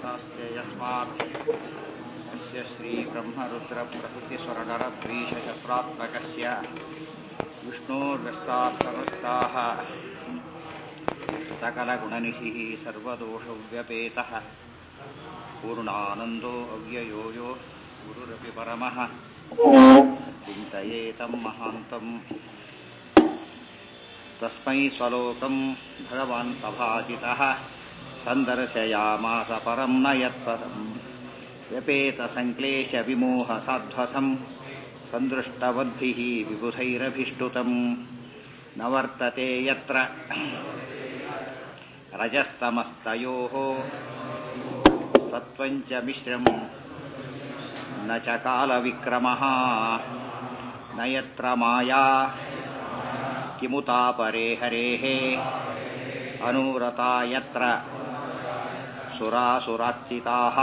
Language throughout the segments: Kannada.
शास्त्रे यस्मात् अस्य श्रीब्रह्मरुद्रप्रभृतिस्वरनरद्वीषशत्रात्मकस्य विष्णोर्व्यस्ताः समस्ताः सकलगुणनिधिः सर्वदोषव्यपेतः पूर्णानन्दो अव्ययो यो गुरुरपि परमः चिन्तयेतं महान्तम् तस्मै स्वलोकं भगवान् सभाजितः सन्दर्शयामास परं न यत्पदम् व्यपेतसङ्क्लेशविमोहसाध्वसम् सन्दृष्टवद्भिः विबुधैरभिष्टुतम् न वर्तते यत्र रजस्तमस्तयोः सत्त्वञ्च मिश्रम् न च कालविक्रमः न यत्र माया किमुतापरे हरेः अनुव्रता यत्र सुरासुरार्चिताः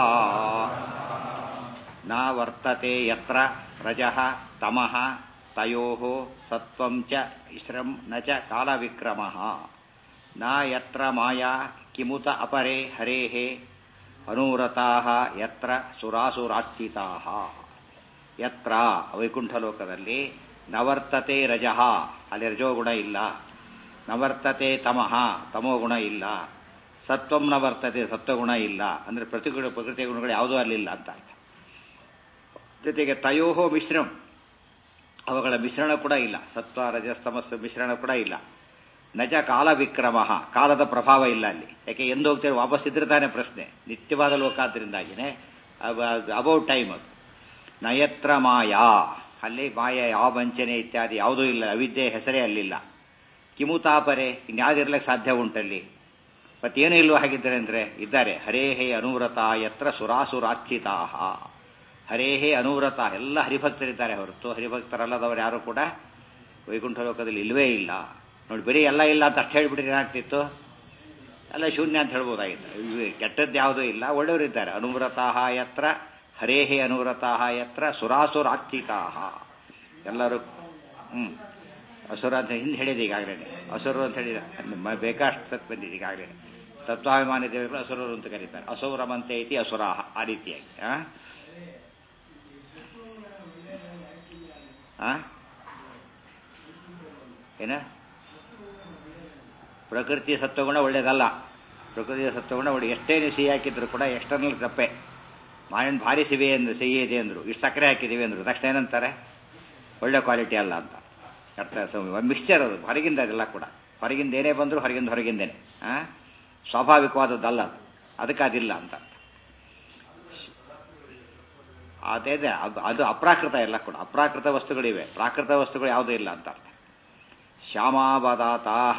न वर्तते यत्र रजः तमः तयोः सत्त्वं च इश्रं न च कालविक्रमः न यत्र माया किमुत अपरे हरेः ಅನುವ್ರತಾಹ ಯತ್ರ ಸುರಾಸುರಾರ್ಚಿತಾಹ ಯತ್ರ ವೈಕುಂಠಲೋಕದಲ್ಲಿ ನವರ್ತತೆ ರಜಃ ಅಲ್ಲಿ ರಜೋಗುಣ ಇಲ್ಲ ನವರ್ತತೆ ತಮಃ ತಮೋಗುಣ ಇಲ್ಲ ಸತ್ವಂ ನವರ್ತತೆ ಸತ್ವಗುಣ ಇಲ್ಲ ಅಂದರೆ ಪ್ರತಿಗುಣ ಪ್ರಕೃತಿ ಗುಣಗಳು ಯಾವುದೂ ಅಲ್ಲಿಲ್ಲ ಅಂತ ಅರ್ಥ ಜೊತೆಗೆ ತಯೋಹೋ ಮಿಶ್ರಂ ಅವುಗಳ ಮಿಶ್ರಣ ಕೂಡ ಇಲ್ಲ ಸತ್ವ ರಜಸ್ತಮಸ್ ಮಿಶ್ರಣ ಕೂಡ ಇಲ್ಲ ನಜ ಕಾಲ ವಿಕ್ರಮ ಕಾಲದ ಪ್ರಭಾವ ಇಲ್ಲ ಅಲ್ಲಿ ಯಾಕೆ ಎಂದು ಹೋಗ್ತೇವೆ ವಾಪಸ್ ಇದ್ರೆ ತಾನೇ ಪ್ರಶ್ನೆ ನಿತ್ಯವಾದ ಲೋಕಾದ್ರಿಂದಾಗಿನೇ ಅಬೌಟ್ ಟೈಮ್ ಅದು ನಯತ್ರ ಮಾಯಾ ಅಲ್ಲಿ ಮಾಯ ಯಾವ ವಂಚನೆ ಇತ್ಯಾದಿ ಯಾವುದೂ ಇಲ್ಲ ಅವಿದ್ಯೆ ಹೆಸರೇ ಅಲ್ಲಿಲ್ಲ ಕಿಮುತಾಪರೆ ಇನ್ಯಾವುದಿರ್ಲಿಕ್ಕೆ ಸಾಧ್ಯ ಉಂಟಲ್ಲಿ ಮತ್ತೇನು ಇಲ್ವೋ ಹಾಗಿದ್ದಾರೆ ಅಂದರೆ ಇದ್ದಾರೆ ಹರೇಹೇ ಅನುವ್ರತ ಯತ್ರ ಸುರಾಸುರಾರ್ಚಿತಾ ಹರೇಹೇ ಅನುವ್ರತ ಎಲ್ಲ ಹರಿಭಕ್ತರಿದ್ದಾರೆ ಹೊರತು ಹರಿಭಕ್ತರಲ್ಲದವರು ಯಾರು ಕೂಡ ವೈಕುಂಠ ಲೋಕದಲ್ಲಿ ಇಲ್ವೇ ಇಲ್ಲ ನೋಡಿ ಬರೀ ಎಲ್ಲ ಇಲ್ಲ ಅಂತ ಅಷ್ಟು ಹೇಳ್ಬಿಟ್ರೆ ಏನಾಗ್ತಿತ್ತು ಎಲ್ಲ ಶೂನ್ಯ ಅಂತ ಹೇಳ್ಬೋದಾಗಿತ್ತು ಕೆಟ್ಟದ್ದು ಯಾವುದೂ ಇಲ್ಲ ಒಳ್ಳೆಯವರಿದ್ದಾರೆ ಅನುವ್ರತಾಹ ಯತ್ರ ಹರೇಹೇ ಅನುವ್ರತಾಹ ಯತ್ರ ಸುರಾಸುರಾರ್ಚಿತಾಹ ಎಲ್ಲರೂ ಹ್ಞೂ ಅಸುರ ಅಂತ ಹಿಂದೆ ಹೇಳಿದೆ ಈಗಾಗಲೇ ಅಸುರು ಅಂತ ಹೇಳಿದ ಬೇಕಾಷ್ಟು ಸತ್ ಬಂದಿದೆ ಈಗಾಗಲೇ ತತ್ವಾಭಿಮಾನಿ ದೇವರುಗಳು ಅಸುರರು ಅಂತ ಕರೀತಾರೆ ಅಸೌರಮಂತೆ ಐತಿ ಅಸುರಾಹ ಆ ರೀತಿಯಾಗಿ ಆ ಏನ ಪ್ರಕೃತಿ ಸತ್ವಗುಣ ಒಳ್ಳೇದಲ್ಲ ಪ್ರಕೃತಿಯ ಸತ್ವಗುಣ ಒಳ್ಳೆ ಎಷ್ಟೇ ನೀವು ಸಿಹಿ ಹಾಕಿದ್ರು ಕೂಡ ಎಕ್ಸ್ಟರ್ನಲ್ ತಪ್ಪೆ ಮಾವಿನ ಭಾರಿ ಸಿಹಿ ಅಂದ್ರೆ ಸಿಹಿ ಇದೆ ಅಂದ್ರು ಇಷ್ಟು ಸಕ್ಕರೆ ಹಾಕಿದೀವಿ ಅಂದ್ರು ತಕ್ಷಣ ಏನಂತಾರೆ ಒಳ್ಳೆ ಕ್ವಾಲಿಟಿ ಅಲ್ಲ ಅಂತ ಅರ್ಥ ಮಿಕ್ಸ್ಚರ್ ಅದು ಹೊರಗಿಂದ ಅದೆಲ್ಲ ಕೂಡ ಹೊರಗಿಂದ ಏನೇ ಬಂದರೂ ಹೊರಗಿಂದ ಹೊರಗಿಂದೇನೆ ಆ ಸ್ವಾಭಾವಿಕವಾದದ್ದಲ್ಲ ಅದು ಅದಕ್ಕೆ ಅದಿಲ್ಲ ಅಂತ ಅದೇ ಅದು ಅಪ್ರಾಕೃತ ಎಲ್ಲ ಕೂಡ ಅಪ್ರಾಕೃತ ವಸ್ತುಗಳಿವೆ ಪ್ರಾಕೃತ ವಸ್ತುಗಳು ಯಾವುದೂ ಇಲ್ಲ ಅಂತ ಅರ್ಥ ಶ್ಯಾಮಾವದಾತಾಹ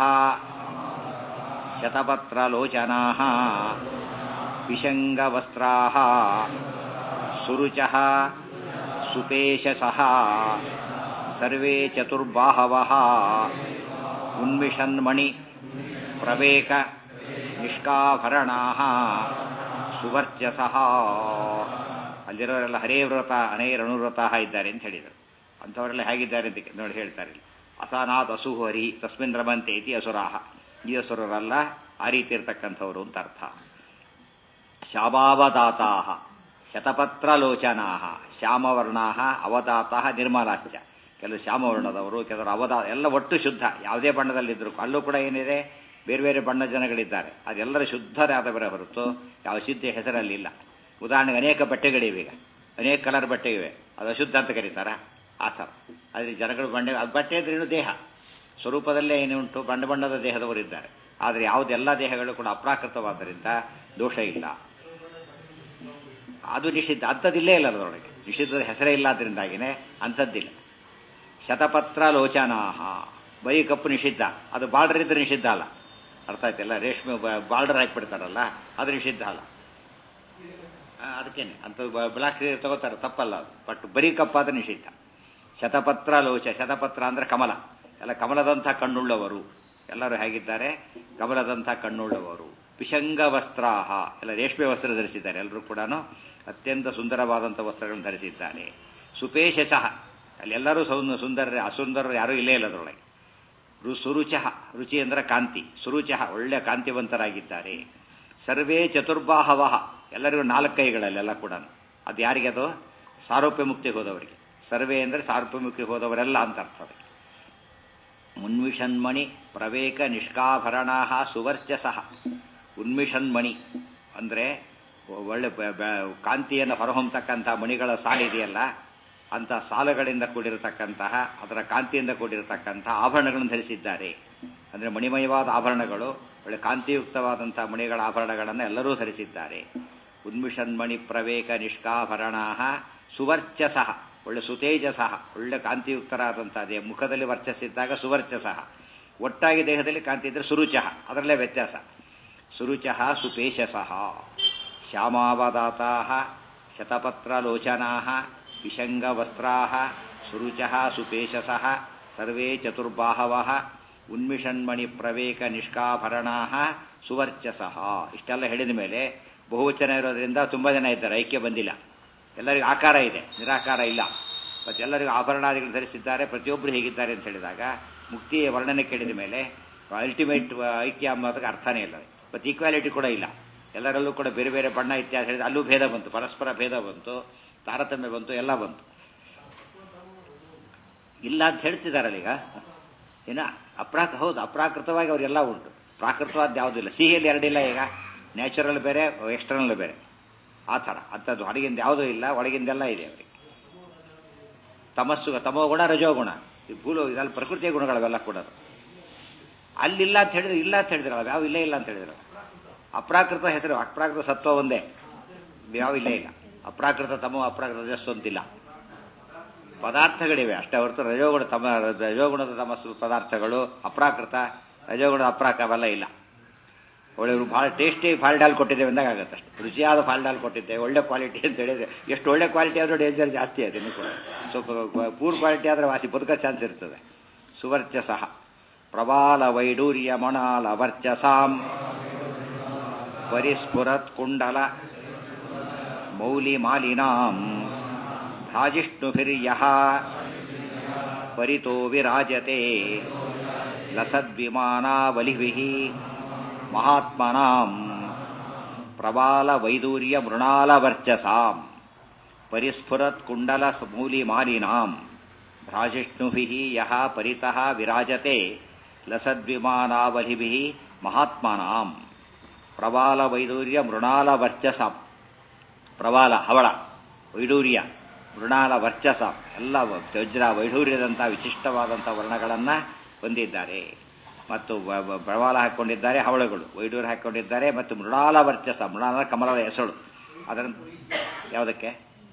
ಶತಪತ್ರಲೋಚನಾ ಪಿಶಂಗವಸ್ತ್ರಾ ಸುರುಚ ಸುಪೇಶಸಃ ಸರ್ವೇ ಚತುರ್ಬಾಹವ ಉನ್ಮಿಷನ್ಮಣಿ ಪ್ರವೇಕ ನಿಷ್ಕಾಭರಣಾ ಸುವರ್ಚಸಃ ಅಲ್ಲಿರೋರೆಲ್ಲ ಹರೇ ವ್ರತ ಅನೇರನುವ್ರತ ಇದ್ದಾರೆ ಅಂತ ಹೇಳಿದರು ಅಂಥವರೆಲ್ಲ ಹೇಗಿದ್ದಾರೆ ಅಂತ ನೋಡಿ ಹೇಳ್ತಾರೆ ಅಸಾನಾಥ್ ಅಸುಹರಿ ತಸ್ಮಿನ್ ರಮಂತೆ ಇತಿ ಅಸುರಾಹ ಈ ಅಸುರರಲ್ಲ ಆ ರೀತಿ ಇರ್ತಕ್ಕಂಥವ್ರು ಅಂತ ಅರ್ಥ ಶ್ಯಾಮಾವದಾತಾ ಶತಪತ್ರಲೋಚನಾ ಶ್ಯಾಮವರ್ಣಾ ಅವದಾತ ನಿರ್ಮಲಾಶ್ಚ ಕೆಲವು ಶ್ಯಾಮವರ್ಣದವರು ಕೆಲವರು ಅವಧಾ ಎಲ್ಲ ಒಟ್ಟು ಶುದ್ಧ ಯಾವುದೇ ಬಣ್ಣದಲ್ಲಿದ್ದರು ಅಲ್ಲೂ ಕೂಡ ಏನಿದೆ ಬೇರೆ ಬೇರೆ ಬಣ್ಣ ಜನಗಳಿದ್ದಾರೆ ಅದೆಲ್ಲರ ಶುದ್ಧರಾದವರೇ ಹೊರತು ಯಾವ ಶುದ್ಧ ಹೆಸರಲ್ಲಿಲ್ಲ ಉದಾಹರಣೆಗೆ ಅನೇಕ ಬಟ್ಟೆಗಳಿವೆ ಈಗ ಅನೇಕ ಕಲರ್ ಬಟ್ಟೆ ಇವೆ ಅದು ಅಶುದ್ಧ ಅಂತ ಕರೀತಾರ ಆ ಥರ ಆದರೆ ಜನಗಳು ಬಣ್ಣೆ ಅದು ಬಟ್ಟೆ ಅಂದ್ರೇನು ದೇಹ ಸ್ವರೂಪದಲ್ಲೇ ಏನುಂಟು ಬಣ್ಣ ಬಣ್ಣದ ದೇಹದವರಿದ್ದಾರೆ ಆದರೆ ಯಾವುದೆಲ್ಲ ದೇಹಗಳು ಕೂಡ ಅಪ್ರಾಕೃತವಾದ್ದರಿಂದ ದೋಷ ಇಲ್ಲ ಅದು ನಿಷಿದ್ಧ ಅಂಥದ್ದಿಲ್ಲೇ ಇಲ್ಲ ಅದರೊಳಗೆ ನಿಷಿದ್ಧದ ಹೆಸರೇ ಇಲ್ಲ ಅದರಿಂದಾಗಿನೇ ಅಂಥದ್ದಿಲ್ಲ ಶತಪತ್ರ ಲೋಚನಾಹ ಬೈ ಕಪ್ಪು ನಿಷಿದ್ಧ ಅದು ಬಾರ್ಡರ್ ಇದ್ರೆ ನಿಷಿದ್ಧ ಅಲ್ಲ ಅರ್ಥ ಆಯ್ತಲ್ಲ ರೇಷ್ಮೆ ಬಾರ್ಡರ್ ಹಾಕಿಬಿಡ್ತಾರಲ್ಲ ಅದು ನಿಷಿದ್ಧ ಅಲ್ಲ ಅದಕ್ಕೇನೆ ಅಂತ ಬ್ಲಾಕ್ ತಗೋತಾರೆ ತಪ್ಪಲ್ಲ ಅದು ಬಟ್ ಬರೀ ಕಪ್ಪಾದ್ರೆ ನಿಷಿದ್ಧ ಶತಪತ್ರ ಲೋಚ ಶತಪತ್ರ ಅಂದ್ರೆ ಕಮಲ ಎಲ್ಲ ಕಮಲದಂಥ ಕಣ್ಣುಳ್ಳವರು ಎಲ್ಲರೂ ಹೇಗಿದ್ದಾರೆ ಕಮಲದಂಥ ಕಣ್ಣುಳ್ಳವರು ಪಿಶಂಗ ವಸ್ತ್ರಾಹ ಎಲ್ಲ ರೇಷ್ಮೆ ವಸ್ತ್ರ ಧರಿಸಿದ್ದಾರೆ ಎಲ್ಲರೂ ಕೂಡ ಅತ್ಯಂತ ಸುಂದರವಾದಂಥ ವಸ್ತ್ರಗಳನ್ನು ಧರಿಸಿದ್ದಾರೆ ಸುಪೇಶ ಸಹ ಅಲ್ಲೆಲ್ಲರೂ ಸುಂದರ ಅಸುಂದರರು ಯಾರೂ ಇಲ್ಲೇ ಇಲ್ಲ ಅದರೊಳಗೆ ರು ಸುರುಚ ರುಚಿ ಅಂದ್ರೆ ಕಾಂತಿ ಸುರುಚ ಒಳ್ಳೆ ಕಾಂತಿವಂತರಾಗಿದ್ದಾರೆ ಸರ್ವೇ ಚತುರ್ಬಾಹವ ಎಲ್ಲರಿಗೂ ನಾಲ್ಕು ಕೈಗಳಲ್ಲೆಲ್ಲ ಕೂಡ ಅದು ಯಾರಿಗೆ ಅದು ಸಾರೂಪ್ಯ ಮುಕ್ತಿಗೆ ಹೋದವರಿಗೆ ಸರ್ವೆ ಅಂದರೆ ಸಾರೂಪ್ಯ ಮುಕ್ತಿಗೆ ಹೋದವರೆಲ್ಲ ಅಂತ ಅರ್ಥ ಅದಕ್ಕೆ ಉನ್ಮಿಷನ್ಮಣಿ ಪ್ರವೇಕ ನಿಷ್ಕಾಭರಣ ಸುವರ್ಚಸಃ ಉನ್ಮಿಷನ್ಮಣಿ ಅಂದರೆ ಒಳ್ಳೆ ಬ- ಬ- ಕಾಂತಿಯನ್ನು ಹೊರಹೊಮ್ಮತಕ್ಕಂಥ ಮಣಿಗಳ ಸಾಲಿದೆಯಲ್ಲ ಅಂಥ ಸಾಲುಗಳಿಂದ ಕೂಡಿರತಕ್ಕಂತಹ ಅದರ ಕಾಂತಿಯಿಂದ ಕೂಡಿರತಕ್ಕಂಥ ಆಭರಣಗಳನ್ನು ಧರಿಸಿದ್ದಾರೆ ಅಂದರೆ ಮಣಿಮಯವಾದ ಆಭರಣಗಳು ಒಳ್ಳೆ ಕಾಂತಿಯುಕ್ತವಾದಂಥ ಮಣಿಗಳ ಆಭರಣಗಳನ್ನು ಎಲ್ಲರೂ ಧರಿಸಿದ್ದಾರೆ ಉನ್ಮಿಷನ್ಮಣಿ ಪ್ರವೇಕ ನಿಷ್ಕಾಭರಣ ಸುವರ್ಚಸಃ ಒಳ್ಳೆ ಸುತೇಜಸಃ ಒಳ್ಳೆ ಕಾಂತಿಯುಕ್ತರಾದಂಥ ಅದೇ ಮುಖದಲ್ಲಿ ವರ್ಚಸ್ಸಿದ್ದಾಗ ಸುವರ್ಚಸಃ ಒಟ್ಟಾಗಿ ದೇಹದಲ್ಲಿ ಕಾಂತಿ ಇದ್ದರೆ ಸುರುಚಃ ಅದರಲ್ಲೇ ವ್ಯತ್ಯಾಸ ಸುರುಚಃ ಸುಪೇಶಸಃ ಶ್ಯಾಮಾವದಾತಾ ಶತಪತ್ರಲೋಚನಾ ವಿಷಂಗವಸ್ತ್ರಾ ಸುರುಚಃ ಸುಪೇಶಸಃ ಸರ್ವೇ ಚತುರ್ಬಾಹವ ಉನ್ಮಿಷನ್ಮಣಿ ಪ್ರವೇಕ ನಿಷ್ಕಾಭರಣಾ ಸುವರ್ಚಸಃ ಇಷ್ಟೆಲ್ಲ ಹೇಳಿದ ಮೇಲೆ ಬಹುವಚನ ಇರೋದ್ರಿಂದ ತುಂಬ ಜನ ಇದ್ದಾರೆ ಐಕ್ಯ ಬಂದಿಲ್ಲ ಎಲ್ಲರಿಗೂ ಆಕಾರ ಇದೆ ನಿರಾಕಾರ ಇಲ್ಲ ಮತ್ತು ಎಲ್ಲರಿಗೂ ಆಭರಣಾದಿಗಳು ಧರಿಸಿದ್ದಾರೆ ಪ್ರತಿಯೊಬ್ಬರು ಹೇಗಿದ್ದಾರೆ ಅಂತ ಹೇಳಿದಾಗ ಮುಕ್ತಿಯ ವರ್ಣನೆ ಕೇಳಿದ ಮೇಲೆ ಅಲ್ಟಿಮೇಟ್ ಐಕ್ಯ ಅನ್ನೋದಕ್ಕೆ ಅರ್ಥನೇ ಇಲ್ಲ ಮತ್ತು ಈಕ್ವಾಲಿಟಿ ಕೂಡ ಇಲ್ಲ ಎಲ್ಲರಲ್ಲೂ ಕೂಡ ಬೇರೆ ಬೇರೆ ಬಣ್ಣ ಇತ್ಯಾದಿ ಹೇಳಿದ್ರೆ ಅಲ್ಲೂ ಭೇದ ಬಂತು ಪರಸ್ಪರ ಭೇದ ಬಂತು ತಾರತಮ್ಯ ಬಂತು ಎಲ್ಲ ಬಂತು ಇಲ್ಲ ಅಂತ ಹೇಳ್ತಿದಾರಲ್ಲ ಈಗ ಏನ ಅಪ್ರಾಕ ಹೌದು ಅಪ್ರಾಕೃತವಾಗಿ ಅವರೆಲ್ಲ ಉಂಟು ಪ್ರಾಕೃತವಾದ ಯಾವುದಿಲ್ಲ ಸಿಹಿಯಲ್ಲಿ ಎರಡಿಲ್ಲ ಈಗ ನ್ಯಾಚುರಲ್ ಬೇರೆ ಎಕ್ಸ್ಟರ್ನಲ್ ಬೇರೆ ಆ ಥರ ಅಂಥದ್ದು ಹೊರಗಿಂದ ಯಾವುದೂ ಇಲ್ಲ ಒಳಗಿಂದೆಲ್ಲ ಇದೆ ಅವರಿಗೆ ತಮಸ್ಸು ತಮೋ ಗುಣ ರಜೋ ಗುಣ ಈ ಭೂಲು ಇದೆಲ್ಲ ಪ್ರಕೃತಿಯ ಗುಣಗಳವೆಲ್ಲ ಕೂಡ ಅಲ್ಲಿಲ್ಲ ಅಂತ ಹೇಳಿದ್ರೆ ಇಲ್ಲ ಅಂತ ಹೇಳಿದ್ರಲ್ಲ ಯಾವ ಇಲ್ಲೇ ಇಲ್ಲ ಅಂತ ಹೇಳಿದ್ರಲ್ಲ ಅಪ್ರಾಕೃತ ಹೆಸರು ಅಪ್ರಾಕೃತ ಸತ್ವ ಒಂದೇ ಯಾವ ಇಲ್ಲೇ ಇಲ್ಲ ಅಪ್ರಾಕೃತ ತಮೋ ಅಪ್ರಾಕೃತ ರಜಸ್ಸು ಅಂತಿಲ್ಲ ಪದಾರ್ಥಗಳಿವೆ ಅಷ್ಟೇ ಹೊರತು ರಜೋಗುಣ ತಮ ರಜೋಗುಣದ ತಮಸ್ಸು ಪದಾರ್ಥಗಳು ಅಪ್ರಾಕೃತ ರಜೋಗುಣದ ಅಪ್ರಾಕ ಅವೆಲ್ಲ ಇಲ್ಲ ಒಳ್ಳೆ ಭಾಳ ಟೇಸ್ಟಿ ಫಾಲ್ಡಾಲ್ ಕೊಟ್ಟಿದ್ದೇವೆ ಅಂದಾಗ ಆಗುತ್ತೆ ಅಷ್ಟೇ ರುಚಿಯಾದ ಫಾಲ್ಡಾಲ್ ಕೊಟ್ಟಿದ್ದೆ ಒಳ್ಳೆ ಕ್ವಾಲಿಟಿ ಅಂತ ಹೇಳಿದ್ರೆ ಎಷ್ಟು ಒಳ್ಳೆ ಕ್ವಾಲಿಟಿ ಆದರೂ ಡೇಂಜರ್ ಜಾಸ್ತಿ ಇದೆ ಇನ್ನು ಕೂಡ ಸ್ವಲ್ಪ ಪೂರ್ ಕ್ವಾಲಿಟಿ ಆದರೆ ವಾಸಿ ಬದುಕೋ ಚಾನ್ಸ್ ಇರ್ತದೆ ಸುವರ್ಚಸಃ ಪ್ರಬಾಲ ವೈಡೂರ್ಯ ಮಣಾಲ ವರ್ಚಸಾಂ ಪರಿಸ್ಫುರತ್ ಕುಂಡಲ ಮೌಲಿ ಮಾಲಿನಾಂ ಭ್ರಾಜಿಷ್ಣುಭಿರ್ಯಃ ಪರಿತೋ ವಿರಾಜತೆ ಲಸದ್ವಿಮಾನಾವಲಿಭಿಃ ಮಹಾತ್ಮನಾಂ ಪ್ರಬಾಲ ವೈದೂರ್ಯ ಮೃಣಾಲ ವರ್ಚಸಾಂ ಪರಿಸ್ಫುರತ್ ಕುಂಡಲ ಮೂಲಿ ಮಾಲಿನಾಂ ಭ್ರಾಜಿಷ್ಣುಭಿಃ ಯಃ ಪರಿತಃ ವಿರಾಜತೆ ಲಸದ್ವಿಮಾನಾವಲಿಭಿಃ ಮಹಾತ್ಮನಾಂ ಪ್ರಬಾಲ ವೈದೂರ್ಯ ಮೃಣಾಲ ವರ್ಚಸಾಂ ಪ್ರಬಾಲ ಹವಳ ವೈಡೂರ್ಯ ಮೃಣಾಲ ವರ್ಚಸ ಎಲ್ಲ ವಜ್ರ ವೈಢೂರ್ಯದಂಥ ವಿಶಿಷ್ಟವಾದಂಥ ವರ್ಣಗಳನ್ನು ಹೊಂದಿದ್ದಾರೆ ಮತ್ತು ಪ್ರವಾಲ ಹಾಕೊಂಡಿದ್ದಾರೆ ಹವಳಗಳು ವೈಡೂರ್ಯ ಹಾಕೊಂಡಿದ್ದಾರೆ ಮತ್ತು ಮೃಣಾಲ ವರ್ಚಸ ಮೃಣಾಲ ಕಮಲದ ಹೆಸಳು ಅದರ ಯಾವುದಕ್ಕೆ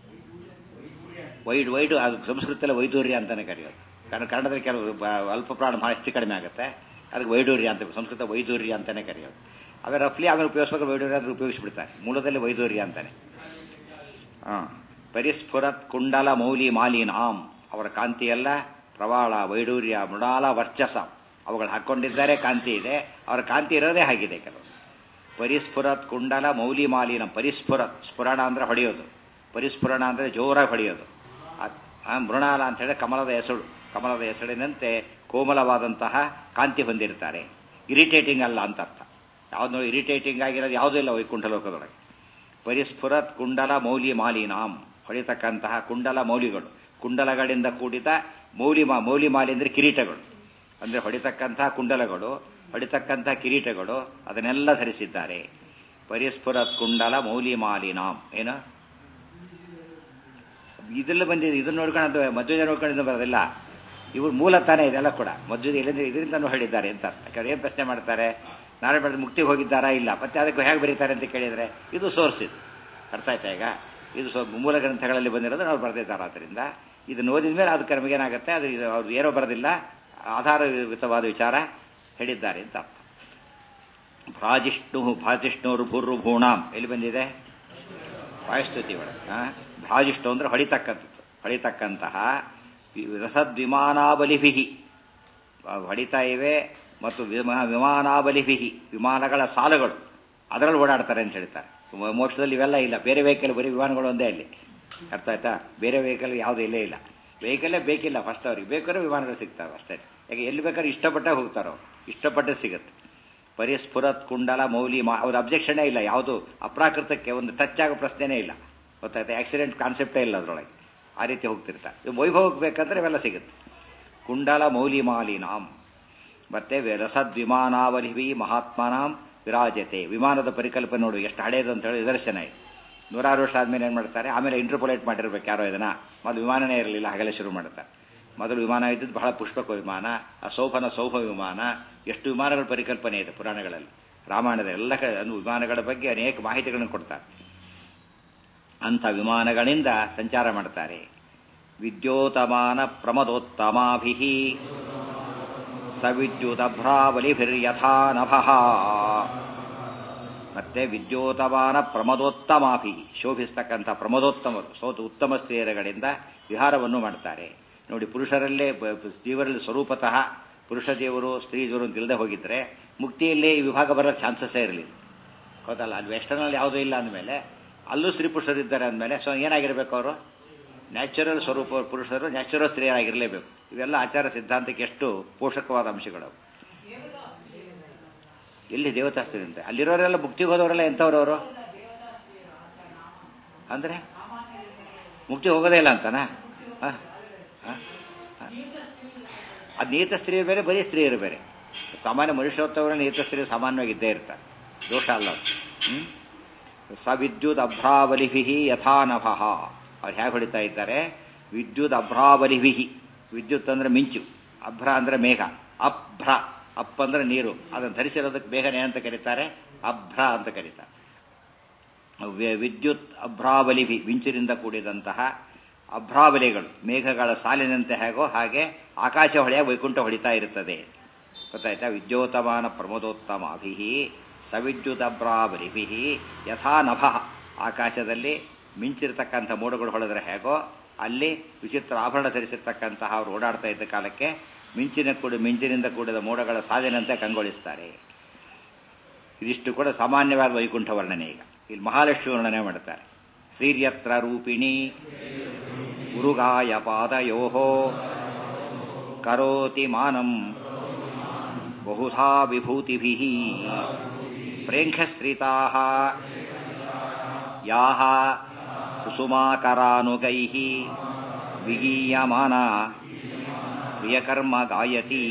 ವೈಡ್ ವೈಡು ಅದು ಸಂಸ್ಕೃತದಲ್ಲಿ ವೈದೂರ್ಯ ಅಂತಾನೆ ಕರೆಯೋದು ಕಾರಣ ಕನ್ನಡದಲ್ಲಿ ಕೆಲವು ಅಲ್ಪ ಪ್ರಾಣ ಭಾಳ ಹೆಚ್ಚು ಕಡಿಮೆ ಆಗುತ್ತೆ ಅದಕ್ಕೆ ವೈಡೂರ್ಯ ಅಂತ ಸಂಸ್ಕೃತ ವೈದೂರ್ಯ ಅಂತಾನೆ ಕರೆಯೋದು ಆಮೇಲೆ ರಫ್ಲಿ ಆಮೇಲೆ ಉಪಯೋಗಿಸುವಾಗ ವೈಡೂರ್ಯ ಅಂದ್ರೆ ಉಪಯೋಗಿಸ್ಬಿಡ್ತಾರೆ ಮೂಲದಲ್ಲಿ ವೈದೂರ್ಯ ಅಂತಾನೆ ಹಾಂ ಪರಿಸ್ಫುರತ್ ಕುಂಡಲ ಮೌಲಿ ಮಾಲಿನಾಂ ಅವರ ಕಾಂತಿಯೆಲ್ಲ ಪ್ರವಾಳ ವೈಡೂರ್ಯ ಮೃಣಾಲ ವರ್ಚಸ ಅವುಗಳು ಹಾಕ್ಕೊಂಡಿದ್ದಾರೆ ಕಾಂತಿ ಇದೆ ಅವರ ಕಾಂತಿ ಇರೋದೇ ಆಗಿದೆ ಕೆಲವು ಪರಿಸ್ಫುರತ್ ಕುಂಡಲ ಮೌಲಿ ಮಾಲಿನ ಪರಿಸ್ಫುರತ್ ಸ್ಫುರಣ ಅಂದ್ರೆ ಹೊಡೆಯೋದು ಪರಿಸ್ಫುರಣ ಅಂದರೆ ಜೋರಾಗಿ ಹೊಡೆಯೋದು ಆ ಮೃಣಾಲ ಅಂತ ಹೇಳಿದ್ರೆ ಕಮಲದ ಹೆಸಳು ಕಮಲದ ಹೆಸಳಿನಂತೆ ಕೋಮಲವಾದಂತಹ ಕಾಂತಿ ಹೊಂದಿರ್ತಾರೆ ಇರಿಟೇಟಿಂಗ್ ಅಲ್ಲ ಅಂತ ಅರ್ಥ ಯಾವ್ದು ಇರಿಟೇಟಿಂಗ್ ಆಗಿರೋದು ಯಾವುದೂ ಇಲ್ಲ ವೈಕುಂಠ ಲೋಕದೊಳಗೆ ಪರಿಸ್ಫುರತ್ ಕುಂಡಲ ಮೌಲಿ ಮಾಲಿನಾಂ ಹೊಳಿತಕ್ಕಂತಹ ಕುಂಡಲ ಮೌಲಿಗಳು ಕುಂಡಲಗಳಿಂದ ಕೂಡಿದ ಮೌಲಿ ಮಾ ಮೌಲಿ ಮಾಲಿ ಅಂದರೆ ಕಿರೀಟಗಳು ಅಂದರೆ ಹೊಡಿತಕ್ಕಂತಹ ಕುಂಡಲಗಳು ಹೊಡಿತಕ್ಕಂತಹ ಕಿರೀಟಗಳು ಅದನ್ನೆಲ್ಲ ಧರಿಸಿದ್ದಾರೆ ಪರಿಸ್ಫುರತ್ ಕುಂಡಲ ಮೌಲಿ ಮಾಲಿನಾಂ ಏನು ಇದೆಲ್ಲ ಬಂದಿದೆ ಇದನ್ನ ನೋಡ್ಕೊಂಡು ಮಧ್ವಜ ನೋಡ್ಕೊಂಡು ಬರೋದಿಲ್ಲ ಇವ್ರು ಮೂಲ ತಾನೇ ಇದೆಲ್ಲ ಕೂಡ ಮಧ್ವಜ ಇಲ್ಲಿಂದ ಇದರಿಂದನೂ ಹೇಳಿದ್ದಾರೆ ಅಂತ ಯಾಕಂದ್ರೆ ಏನು ಪ್ರಶ್ನೆ ಮಾಡ್ತಾರೆ ನಾರಾಯಣ ಬೆಳೆದ ಮುಕ್ತಿಗೆ ಹೋಗಿದ್ದಾರಾ ಇಲ್ಲ ಮತ್ತೆ ಅದಕ್ಕೆ ಹೇಗೆ ಬರೀತಾರೆ ಅಂತ ಕೇಳಿದರೆ ಇದು ಸೋರ್ಸ್ ಇದು ಅರ್ಥ ಆಯ್ತಾ ಈಗ ಇದು ಸೊ ಮೂಲ ಗ್ರಂಥಗಳಲ್ಲಿ ಬಂದಿರೋದು ಅವ್ರು ಬರೆದಿದ್ದಾರೆ ಆದ್ದರಿಂದ ಇದನ್ನು ಓದಿದ ಮೇಲೆ ಅದಕ್ಕೆ ನಮಗೇನಾಗುತ್ತೆ ಅದು ಅವ್ರು ಏನೋ ಬರೋದಿಲ್ಲ ಆಧಾರಯುತವಾದ ವಿಚಾರ ಹೇಳಿದ್ದಾರೆ ಅಂತ ಅರ್ಥ ಭ್ರಾಜಿಷ್ಣು ಭ್ರಾಜಿಷ್ಣುರು ಭೂರು ಭೂಣಾಂ ಎಲ್ಲಿ ಬಂದಿದೆ ವಾಯುಸ್ತುತಿ ಒಳಗೆ ಭ್ರಾಜಿಷ್ಣು ಅಂದ್ರೆ ಹೊಡಿತಕ್ಕಂಥದ್ದು ಹೊಡಿತಕ್ಕಂತಹ ರಸದ್ವಿಮಾನಾಬಲಿಭಿ ಹೊಡಿತಾ ಇವೆ ಮತ್ತು ವಿಮಾನಾಬಲಿಭಿ ವಿಮಾನಗಳ ಸಾಲುಗಳು ಅದರಲ್ಲಿ ಓಡಾಡ್ತಾರೆ ಅಂತ ಹೇಳ್ತಾರೆ ಮೋಕ್ಷದಲ್ಲಿ ಇವೆಲ್ಲ ಇಲ್ಲ ಬೇರೆ ವೆಹಿಕಲ್ ಬರೀ ವಿಮಾನಗಳು ಒಂದೇ ಅಲ್ಲಿ ಅರ್ಥ ಆಯ್ತಾ ಬೇರೆ ವೆಹಿಕಲ್ ಯಾವುದೂ ಇಲ್ಲೇ ಇಲ್ಲ ವೆಹಿಕಲ್ಲೇ ಬೇಕಿಲ್ಲ ಫಸ್ಟ್ ಅವ್ರಿಗೆ ಬೇಕಾದ್ರೆ ವಿಮಾನಗಳು ಸಿಗ್ತಾವೆ ಅಷ್ಟೇ ಯಾಕೆ ಎಲ್ಲಿ ಬೇಕಾದ್ರೆ ಇಷ್ಟಪಟ್ಟೆ ಹೋಗ್ತಾರೋ ಇಷ್ಟಪಟ್ಟೆ ಸಿಗುತ್ತೆ ಪರಿಸ್ಫುರತ್ ಕುಂಡಲ ಮೌಲಿ ಮಾ ಅವ್ರ ಅಬ್ಜೆಕ್ಷನೇ ಇಲ್ಲ ಯಾವುದು ಅಪ್ರಾಕೃತಕ್ಕೆ ಒಂದು ಟಚ್ ಆಗೋ ಪ್ರಶ್ನೆನೇ ಇಲ್ಲ ಗೊತ್ತಾಯ್ತು ಆಕ್ಸಿಡೆಂಟ್ ಕಾನ್ಸೆಪ್ಟೇ ಇಲ್ಲ ಅದರೊಳಗೆ ಆ ರೀತಿ ಹೋಗ್ತಿರ್ತಾರೆ ಇದು ವೈಭವಕ್ಕೆ ಬೇಕಂದ್ರೆ ಇವೆಲ್ಲ ಸಿಗುತ್ತೆ ಕುಂಡಲ ಮೌಲಿ ಮಾಲಿನಾಂ ಮತ್ತೆ ರಸದ್ವಿಮಾನಾವಲಿಭಿ ಮಹಾತ್ಮನಾಂ ವಿರಾಜತೆ ವಿಮಾನದ ಪರಿಕಲ್ಪನೆ ನೋಡು ಎಷ್ಟು ಹಳೇದು ಅಂತ ಹೇಳಿ ನಿದರ್ಶನ ಇದೆ ನೂರಾರು ವರ್ಷ ಆದ್ಮೇಲೆ ಏನು ಮಾಡ್ತಾರೆ ಆಮೇಲೆ ಇಂಟರ್ಪೋಲೇಟ್ ಮಾಡಿರ್ಬೇಕು ಯಾರೋ ಇದನ್ನ ಮೊದಲು ವಿಮಾನನೇ ಇರಲಿಲ್ಲ ಹಾಗೆಲ್ಲ ಶುರು ಮಾಡ್ತಾರೆ ಮೊದಲು ವಿಮಾನ ಇದ್ದದ್ದು ಬಹಳ ಪುಷ್ಪಕ ವಿಮಾನ ಆ ಸೌಭನ ಸೌಭ ವಿಮಾನ ಎಷ್ಟು ವಿಮಾನಗಳ ಪರಿಕಲ್ಪನೆ ಇದೆ ಪುರಾಣಗಳಲ್ಲಿ ರಾಮಾಯಣದ ಎಲ್ಲ ಕಡೆ ಅನ್ನು ವಿಮಾನಗಳ ಬಗ್ಗೆ ಅನೇಕ ಮಾಹಿತಿಗಳನ್ನು ಕೊಡ್ತಾರೆ ಅಂಥ ವಿಮಾನಗಳಿಂದ ಸಂಚಾರ ಮಾಡ್ತಾರೆ ವಿದ್ಯೋತಮಾನ ಪ್ರಮದೋತ್ತಮಾಭಿ ಸವಿದ್ಯುತಭ್ರಾವಲಿಭಿರ್ಯಥಾ ನಭಃ ಮತ್ತೆ ವಿದ್ಯೋತಮಾನ ಪ್ರಮದೋತ್ತಮಾಭಿ ಶೋಭಿಸ್ತಕ್ಕಂಥ ಪ್ರಮದೋತ್ತಮರು ಸೋತು ಉತ್ತಮ ಸ್ತ್ರೀಯರುಗಳಿಂದ ವಿಹಾರವನ್ನು ಮಾಡ್ತಾರೆ ನೋಡಿ ಪುರುಷರಲ್ಲೇ ಜೀವರಲ್ಲಿ ಸ್ವರೂಪತಃ ಪುರುಷ ದೇವರು ಸ್ತ್ರೀ ದೇವರು ಅಂತ ಇಲ್ಲದೆ ಹೋಗಿದ್ರೆ ಮುಕ್ತಿಯಲ್ಲಿ ಈ ವಿಭಾಗ ಬರೋಕ್ಕೆ ಚಾನ್ಸಸ್ಸೇ ಇರಲಿಲ್ಲ ಹೌದಲ್ಲ ಅಲ್ಲಿ ವೆಸ್ಟರ್ನಲ್ಲಿ ಯಾವುದೂ ಇಲ್ಲ ಅಂದಮೇಲೆ ಅಲ್ಲೂ ಸ್ತ್ರೀ ಪುರುಷರಿದ್ದಾರೆ ಅಂದಮೇಲೆ ಸೊ ಏನಾಗಿರ್ಬೇಕು ಅವರು ನ್ಯಾಚುರಲ್ ಸ್ವರೂಪ ಪುರುಷರು ನ್ಯಾಚುರಲ್ ಸ್ತ್ರೀಯರಾಗಿರಲೇಬೇಕು ಇವೆಲ್ಲ ಆಚಾರ ಸಿದ್ಧಾಂತಕ್ಕೆ ಎಷ್ಟು ಪೋಷಕವಾದ ಅಂಶಗಳು ಎಲ್ಲಿ ದೇವತಾ ಸ್ತ್ರೀ ಅಂತ ಅಲ್ಲಿರೋರೆಲ್ಲ ಮುಕ್ತಿಗೆ ಹೋದವರೆಲ್ಲ ಎಂಥವ್ರವರು ಅಂದ್ರೆ ಮುಕ್ತಿ ಹೋಗೋದೇ ಇಲ್ಲ ಅಂತನಾ ಅದು ನಿಯತ ಸ್ತ್ರೀಯರು ಬೇರೆ ಬರೀ ಸ್ತ್ರೀಯರು ಬೇರೆ ಸಾಮಾನ್ಯ ಮನುಷ್ಯೋತ್ತವರ ನಿಯತ ಸ್ತ್ರೀ ಸಾಮಾನ್ಯವಾಗಿ ಇದ್ದೇ ಇರ್ತಾರೆ ದೋಷ ಅಲ್ಲ ಹ್ಮ್ ಸವಿದ್ಯುತ್ ಅಭ್ರಾವಲಿಭಿ ಯಥಾನಭಃ ಅವ್ರು ಹೇಗೆ ಹೊಡಿತಾ ಇದ್ದಾರೆ ವಿದ್ಯುತ್ ಅಭ್ರಾವಲಿಭಿ ವಿದ್ಯುತ್ ಅಂದ್ರೆ ಮಿಂಚು ಅಭ್ರ ಅಂದ್ರೆ ಮೇಘ ಅಭ್ರ ಅಪ್ ಅಂದ್ರೆ ನೀರು ಅದನ್ನು ಧರಿಸಿರೋದಕ್ಕೆ ಬೇಗನೆ ಅಂತ ಕರೀತಾರೆ ಅಭ್ರ ಅಂತ ಕರೀತಾರೆ ವಿದ್ಯುತ್ ಅಭ್ರಾವಲಿಭಿ ಮಿಂಚಿನಿಂದ ಕೂಡಿದಂತಹ ಅಭ್ರಾವಲಿಗಳು ಮೇಘಗಳ ಸಾಲಿನಂತೆ ಹೇಗೋ ಹಾಗೆ ಆಕಾಶ ಹೊಳೆಯ ವೈಕುಂಠ ಹೊಡಿತಾ ಇರುತ್ತದೆ ಗೊತ್ತಾಯ್ತಾ ವಿದ್ಯೋತಮಾನ ಪ್ರಮೋದೋತ್ತಮಾಭಿ ಸವಿದ್ಯುತಭ್ರಾವಲಿಭಿ ಯಥಾ ನಭ ಆಕಾಶದಲ್ಲಿ ಮಿಂಚಿರ್ತಕ್ಕಂಥ ಮೋಡಗಳು ಹೊಳೆದ್ರೆ ಹೇಗೋ ಅಲ್ಲಿ ವಿಚಿತ್ರ ಆಭರಣ ಧರಿಸಿರ್ತಕ್ಕಂತಹ ಅವರು ಓಡಾಡ್ತಾ ಇದ್ದ ಕಾಲಕ್ಕೆ ಮಿಂಚಿನ ಕೂಡಿ ಮಿಂಚಿನಿಂದ ಕೂಡಿದ ಮೋಡಗಳ ಸಾಲಿನಂತೆ ಕಂಗೊಳಿಸ್ತಾರೆ ಇದಿಷ್ಟು ಕೂಡ ಸಾಮಾನ್ಯವಾದ ವೈಕುಂಠ ವರ್ಣನೆ ಈಗ ಇಲ್ಲಿ ಮಹಾಲಕ್ಷ್ಮಿ ವರ್ಣನೆ ಮಾಡ್ತಾರೆ ಶ್ರೀರ್ಯತ್ರ ರೂಪಿಣಿ ಉರುಗಾಯ ಪಾದಯೋ ಕರೋತಿ ಮಾನಂ ಬಹುಧಾ ವಿಭೂತಿಭಿ ಪ್ರೇಂಖಸ್ತ್ರಿತಾ ಯಾಹ ಕುಸುಮಾಕರಾನುಗೈ ವಿಗೀಯಮಾನ ಪ್ರಿಯಕರ್ಮ ಗಾಯತಿ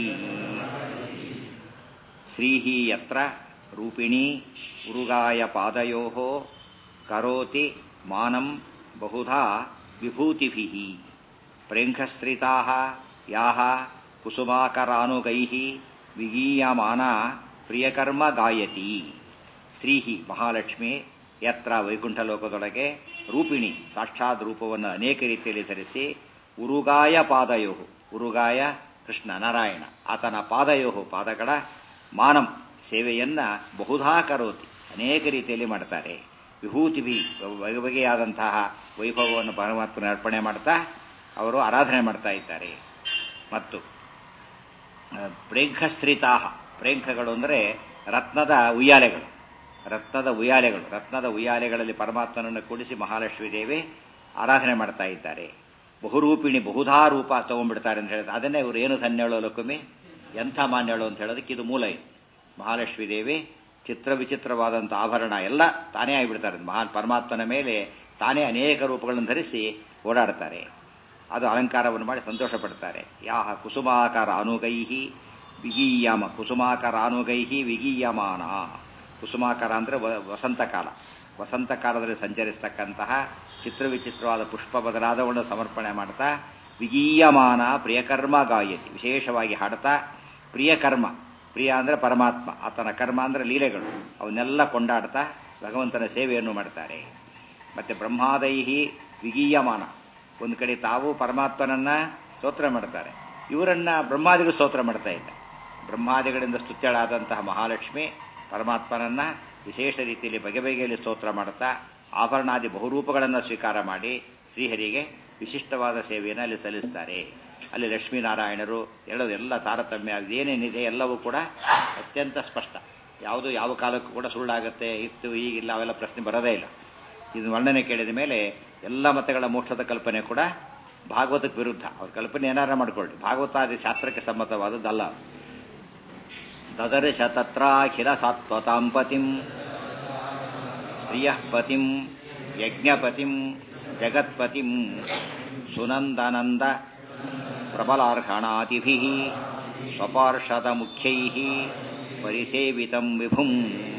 ಶ್ರೀ ಯತ್ರ ರೂಪಿಣಿ ಉರುಗಾಯ ಪಾದಯೋ ಕರೋತಿ ಮಾನಂ ಬಹುಧಾ ವಿಭೂತಿಭಿ ಪ್ರೇಂಖಸ್ತ್ರಿತಾ ಯಾಹ ಕುಸುಮಾಕರಾನುಗೈ ವಿಗೀಯಮಾನ ಪ್ರಿಯಕರ್ಮ ಗಾಯತಿ ಶ್ರೀಹಿ ಮಹಾಲಕ್ಷ್ಮಿ ಯತ್ರ ವೈಕುಂಠ ಲೋಕದೊಳಗೆ ರೂಪಿಣಿ ಸಾಕ್ಷಾತ್ ರೂಪವನ್ನು ಅನೇಕ ರೀತಿಯಲ್ಲಿ ಧರಿಸಿ ಉರುಗಾಯ ಪಾದಯೋ ಉರುಗಾಯ ಕೃಷ್ಣ ನಾರಾಯಣ ಆತನ ಪಾದಯೋ ಪಾದಗಳ ಮಾನಂ ಸೇವೆಯನ್ನ ಬಹುಧಾ ಕರೋತಿ ಅನೇಕ ರೀತಿಯಲ್ಲಿ ಮಾಡ್ತಾರೆ ವಿಭೂತಿ ಬಗೆ ಬಗೆಯಾದಂತಹ ವೈಭವವನ್ನು ಪರಮಾತ್ಮನ ಅರ್ಪಣೆ ಮಾಡ್ತಾ ಅವರು ಆರಾಧನೆ ಮಾಡ್ತಾ ಇದ್ದಾರೆ ಮತ್ತು ಪ್ರೇಂಖಸ್ತ್ರೀತಾ ಪ್ರೇಂಖಗಳು ಅಂದರೆ ರತ್ನದ ಉಯ್ಯಾಲೆಗಳು ರತ್ನದ ಉಯ್ಯಾಲೆಗಳು ರತ್ನದ ಉಯ್ಯಾಲೆಗಳಲ್ಲಿ ಪರಮಾತ್ಮನನ್ನು ಕೂಡಿಸಿ ಮಹಾಲಕ್ಷ್ಮೀ ದೇವಿ ಆರಾಧನೆ ಮಾಡ್ತಾ ಇದ್ದಾರೆ ಬಹುರೂಪಿಣಿ ಬಹುಧಾ ರೂಪ ತಗೊಂಡ್ಬಿಡ್ತಾರೆ ಅಂತ ಹೇಳಿದ್ರೆ ಅದನ್ನೇ ಇವರು ಏನು ಧನ್ಯಳು ಲಕ್ಷ್ಮಿ ಎಂಥ ಮಾನ್ಯಳು ಅಂತ ಹೇಳೋದಕ್ಕೆ ಇದು ಮೂಲ ಇದು ಮಹಾಲಕ್ಷ್ಮೀ ದೇವಿ ಚಿತ್ರ ವಿಚಿತ್ರವಾದಂಥ ಆಭರಣ ಎಲ್ಲ ತಾನೇ ಆಗಿಬಿಡ್ತಾರೆ ಮಹಾನ್ ಪರಮಾತ್ಮನ ಮೇಲೆ ತಾನೇ ಅನೇಕ ರೂಪಗಳನ್ನು ಧರಿಸಿ ಓಡಾಡ್ತಾರೆ ಅದು ಅಲಂಕಾರವನ್ನು ಮಾಡಿ ಸಂತೋಷ ಪಡ್ತಾರೆ ಯಾಹ ಕುಸುಮಾಕಾರ ಅನುಗೈಹಿ ವಿಗೀಯಮ ಕುಸುಮಾಕಾರ ಅನುಗೈಹಿ ವಿಗೀಯಮಾನ ಕುಸುಮಾಕಾರ ಅಂದರೆ ವಸಂತ ಕಾಲ ವಸಂತ ಕಾಲದಲ್ಲಿ ಸಂಚರಿಸ್ತಕ್ಕಂತಹ ಚಿತ್ರ ವಿಚಿತ್ರವಾದ ಪುಷ್ಪ ಬದಲಾದವನ್ನು ಸಮರ್ಪಣೆ ಮಾಡ್ತಾ ವಿಗೀಯಮಾನ ಪ್ರಿಯಕರ್ಮ ಗಾಯತಿ ವಿಶೇಷವಾಗಿ ಹಾಡ್ತಾ ಪ್ರಿಯಕರ್ಮ ಪ್ರಿಯ ಅಂದರೆ ಪರಮಾತ್ಮ ಆತನ ಕರ್ಮ ಅಂದರೆ ಲೀಲೆಗಳು ಅವನ್ನೆಲ್ಲ ಕೊಂಡಾಡ್ತಾ ಭಗವಂತನ ಸೇವೆಯನ್ನು ಮಾಡ್ತಾರೆ ಮತ್ತೆ ಬ್ರಹ್ಮಾದೈಹಿ ವಿಗೀಯಮಾನ ಒಂದು ಕಡೆ ತಾವು ಪರಮಾತ್ಮನನ್ನ ಸ್ತೋತ್ರ ಮಾಡ್ತಾರೆ ಇವರನ್ನ ಬ್ರಹ್ಮಾದಿಗಳು ಸ್ತೋತ್ರ ಮಾಡ್ತಾ ಇದ್ದಾರೆ ಬ್ರಹ್ಮಾದಿಗಳಿಂದ ಸ್ತುತ್ಯಳಾದಂತಹ ಮಹಾಲಕ್ಷ್ಮಿ ಪರಮಾತ್ಮನನ್ನ ವಿಶೇಷ ರೀತಿಯಲ್ಲಿ ಬಗೆ ಬಗೆಯಲ್ಲಿ ಸ್ತೋತ್ರ ಮಾಡುತ್ತಾ ಆಭರಣಾದಿ ಬಹುರೂಪಗಳನ್ನು ಸ್ವೀಕಾರ ಮಾಡಿ ಶ್ರೀಹರಿಗೆ ವಿಶಿಷ್ಟವಾದ ಸೇವೆಯನ್ನು ಅಲ್ಲಿ ಸಲ್ಲಿಸ್ತಾರೆ ಅಲ್ಲಿ ಲಕ್ಷ್ಮೀನಾರಾಯಣರು ಹೇಳೋದು ಎಲ್ಲ ತಾರತಮ್ಯ ಏನೇನಿದೆ ಎಲ್ಲವೂ ಕೂಡ ಅತ್ಯಂತ ಸ್ಪಷ್ಟ ಯಾವುದು ಯಾವ ಕಾಲಕ್ಕೂ ಕೂಡ ಸುಳ್ಳಾಗತ್ತೆ ಇತ್ತು ಈಗಿಲ್ಲ ಅವೆಲ್ಲ ಪ್ರಶ್ನೆ ಬರೋದೇ ಇಲ್ಲ ಇದು ವರ್ಣನೆ ಕೇಳಿದ ಮೇಲೆ ಎಲ್ಲ ಮತಗಳ ಮೋಕ್ಷದ ಕಲ್ಪನೆ ಕೂಡ ಭಾಗವತಕ್ಕೆ ವಿರುದ್ಧ ಅವ್ರ ಕಲ್ಪನೆ ಏನಾರ ಮಾಡ್ಕೊಳ್ಳಿ ಭಾಗವತಾದಿ ಶಾಸ್ತ್ರಕ್ಕೆ ಸಮ್ಮತವಾದದ್ದಲ್ಲ ದದರ್ಶ ತತ್ರಾಖಿಲ ಸಾತ್ವತಾಂ ಪತಿಂ ಶ್ರಿಯಃ ಪತಿಂ ಯಜ್ಞಪತಿಂ ಜಗತ್ಪತಿಂ ಸುನಂದನಂದ ಪ್ರಬಲಾರ್ಹಣಾದಿಭಿಃ ಸ್ವಪಾರ್ಷದ ಮುಖ್ಯೈಃ ಪರಿಸೇವಿತಂ ವಿಭುಂ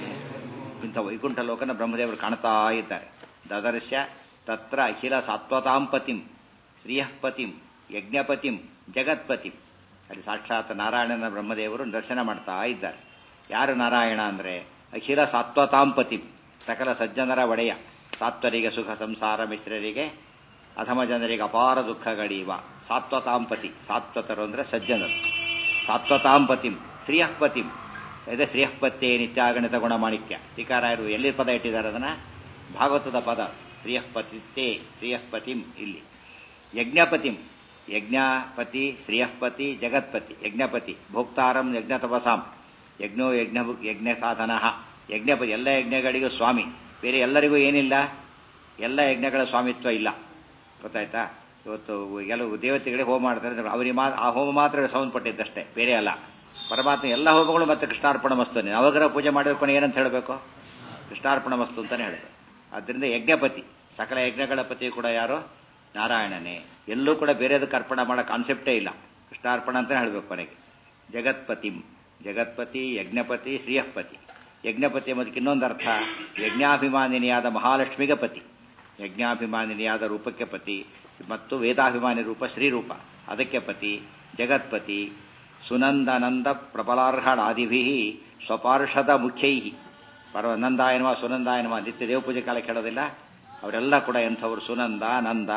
ಇಂಥ ವೈಕುಂಠ ಲೋಕನ ಬ್ರಹ್ಮದೇವರು ಕಾಣ್ತಾ ಇದ್ದಾರೆ ದದರ್ಶ ತತ್ರ ಅಖಿಲ ಸಾತ್ವತಾಂಪತಿಂ ಶ್ರೀಯಃಪತಿಂ ಯಜ್ಞಪತಿಂ ಜಗತ್ಪತಿಂ ಅಲ್ಲಿ ಸಾಕ್ಷಾತ್ ನಾರಾಯಣನ ಬ್ರಹ್ಮದೇವರು ದರ್ಶನ ಮಾಡ್ತಾ ಇದ್ದಾರೆ ಯಾರು ನಾರಾಯಣ ಅಂದರೆ ಅಖಿಲ ಸಾತ್ವತಾಂಪತಿಂ ಸಕಲ ಸಜ್ಜನರ ಒಡೆಯ ಸಾತ್ವರಿಗೆ ಸುಖ ಸಂಸಾರ ಮಿಶ್ರರಿಗೆ ಅಧಮ ಜನರಿಗೆ ಅಪಾರ ದುಃಖಗಳೀವ ಸಾತ್ವತಾಂಪತಿ ಸಾತ್ವತರು ಅಂದರೆ ಸಜ್ಜನರು ಸಾತ್ವತಾಂಪತಿಂ ಶ್ರೀಯಃಪತಿಂ ಇದೆ ಶ್ರೀಯಃಪತ್ತೇ ನಿತ್ಯಾಗಣಿತ ಗುಣಮಾಣಿಕ್ಯ ಟೀಕಾರಾಯರು ಎಲ್ಲಿ ಪದ ಇಟ್ಟಿದ್ದಾರೆ ಅದನ್ನ ಭಾಗವತದ ಪದ ಶ್ರೀಯಃಪತಿತ್ತೇ ಶ್ರೀಯಃಪತಿಂ ಇಲ್ಲಿ ಯಜ್ಞಪತಿಂ ಯಜ್ಞಪತಿ ಶ್ರೀಯಃಪತಿ ಜಗತ್ಪತಿ ಯಜ್ಞಪತಿ ಭೋಕ್ತಾರಂ ಯಜ್ಞ ತಪಸಾಂ ಯಜ್ಞೋ ಯಜ್ಞ ಯಜ್ಞ ಸಾಧನ ಯಜ್ಞಪತಿ ಎಲ್ಲ ಯಜ್ಞಗಳಿಗೂ ಸ್ವಾಮಿ ಬೇರೆ ಎಲ್ಲರಿಗೂ ಏನಿಲ್ಲ ಎಲ್ಲ ಯಜ್ಞಗಳ ಸ್ವಾಮಿತ್ವ ಇಲ್ಲ ಗೊತ್ತಾಯ್ತಾ ಇವತ್ತು ಕೆಲವು ದೇವತೆಗಳಿಗೆ ಹೋಮ ಮಾಡ್ತಾರೆ ಅವರಿಗೆ ಮಾ ಆ ಹೋಮ ಮಾತ್ರ ಸಂಬಂಧಪಟ್ಟಿದ್ದಷ್ಟೇ ಬೇರೆ ಅಲ್ಲ ಪರಮಾತ್ಮ ಎಲ್ಲ ಹೋಮಗಳು ಮತ್ತೆ ಕೃಷ್ಣಾರ್ಪಣ ಮಸ್ತು ನವಗ್ರಹ ಪೂಜೆ ಮಾಡಿರ್ಕೊಂಡು ಏನಂತ ಹೇಳಬೇಕು ಕೃಷ್ಣಾರ್ಪಣ ಮಸ್ತು ಅಂತಾನೆ ಹೇಳಬೇಕು ಆದ್ದರಿಂದ ಯಜ್ಞಪತಿ ಸಕಲ ಯಜ್ಞಗಳ ಪತಿ ಕೂಡ ಯಾರು ನಾರಾಯಣನೇ ಎಲ್ಲೂ ಕೂಡ ಬೇರೆದಕ್ಕೆ ಅರ್ಪಣೆ ಮಾಡೋ ಕಾನ್ಸೆಪ್ಟೇ ಇಲ್ಲ ಕೃಷ್ಣಾರ್ಪಣ ಅಂತಾನೆ ಹೇಳಬೇಕು ಕೊನೆಗೆ ಜಗತ್ಪತಿಂ ಜಗತ್ಪತಿ ಯಜ್ಞಪತಿ ಶ್ರೀಯಃಪತಿ ಯಜ್ಞಪತಿ ಎಂಬುದಕ್ಕೆ ಇನ್ನೊಂದು ಅರ್ಥ ಯಜ್ಞಾಭಿಮಾನಿನಿಯಾದ ಮಹಾಲಕ್ಷ್ಮಿಗೆ ಪತಿ ಯಜ್ಞಾಭಿಮಾನಿನಿಯಾದ ರೂಪಕ್ಕೆ ಪತಿ ಮತ್ತು ವೇದಾಭಿಮಾನಿ ರೂಪ ಶ್ರೀರೂಪ ಅದಕ್ಕೆ ಪತಿ ಜಗತ್ಪತಿ ಸುನಂದನಂದ ಪ್ರಬಲಾರ್ಹಣಾದಿಭಿ ಸ್ವಪಾರ್ಷದ ಮುಖ್ಯೈ ಪರ್ವ ನಂದಾಯನವ ಸುನಂದಾಯನವ ನಿತ್ಯ ದೇವ ಪೂಜೆ ಕಾಲ ಕೇಳೋದಿಲ್ಲ ಅವರೆಲ್ಲ ಕೂಡ ಎಂಥವರು ಸುನಂದ ನಂದ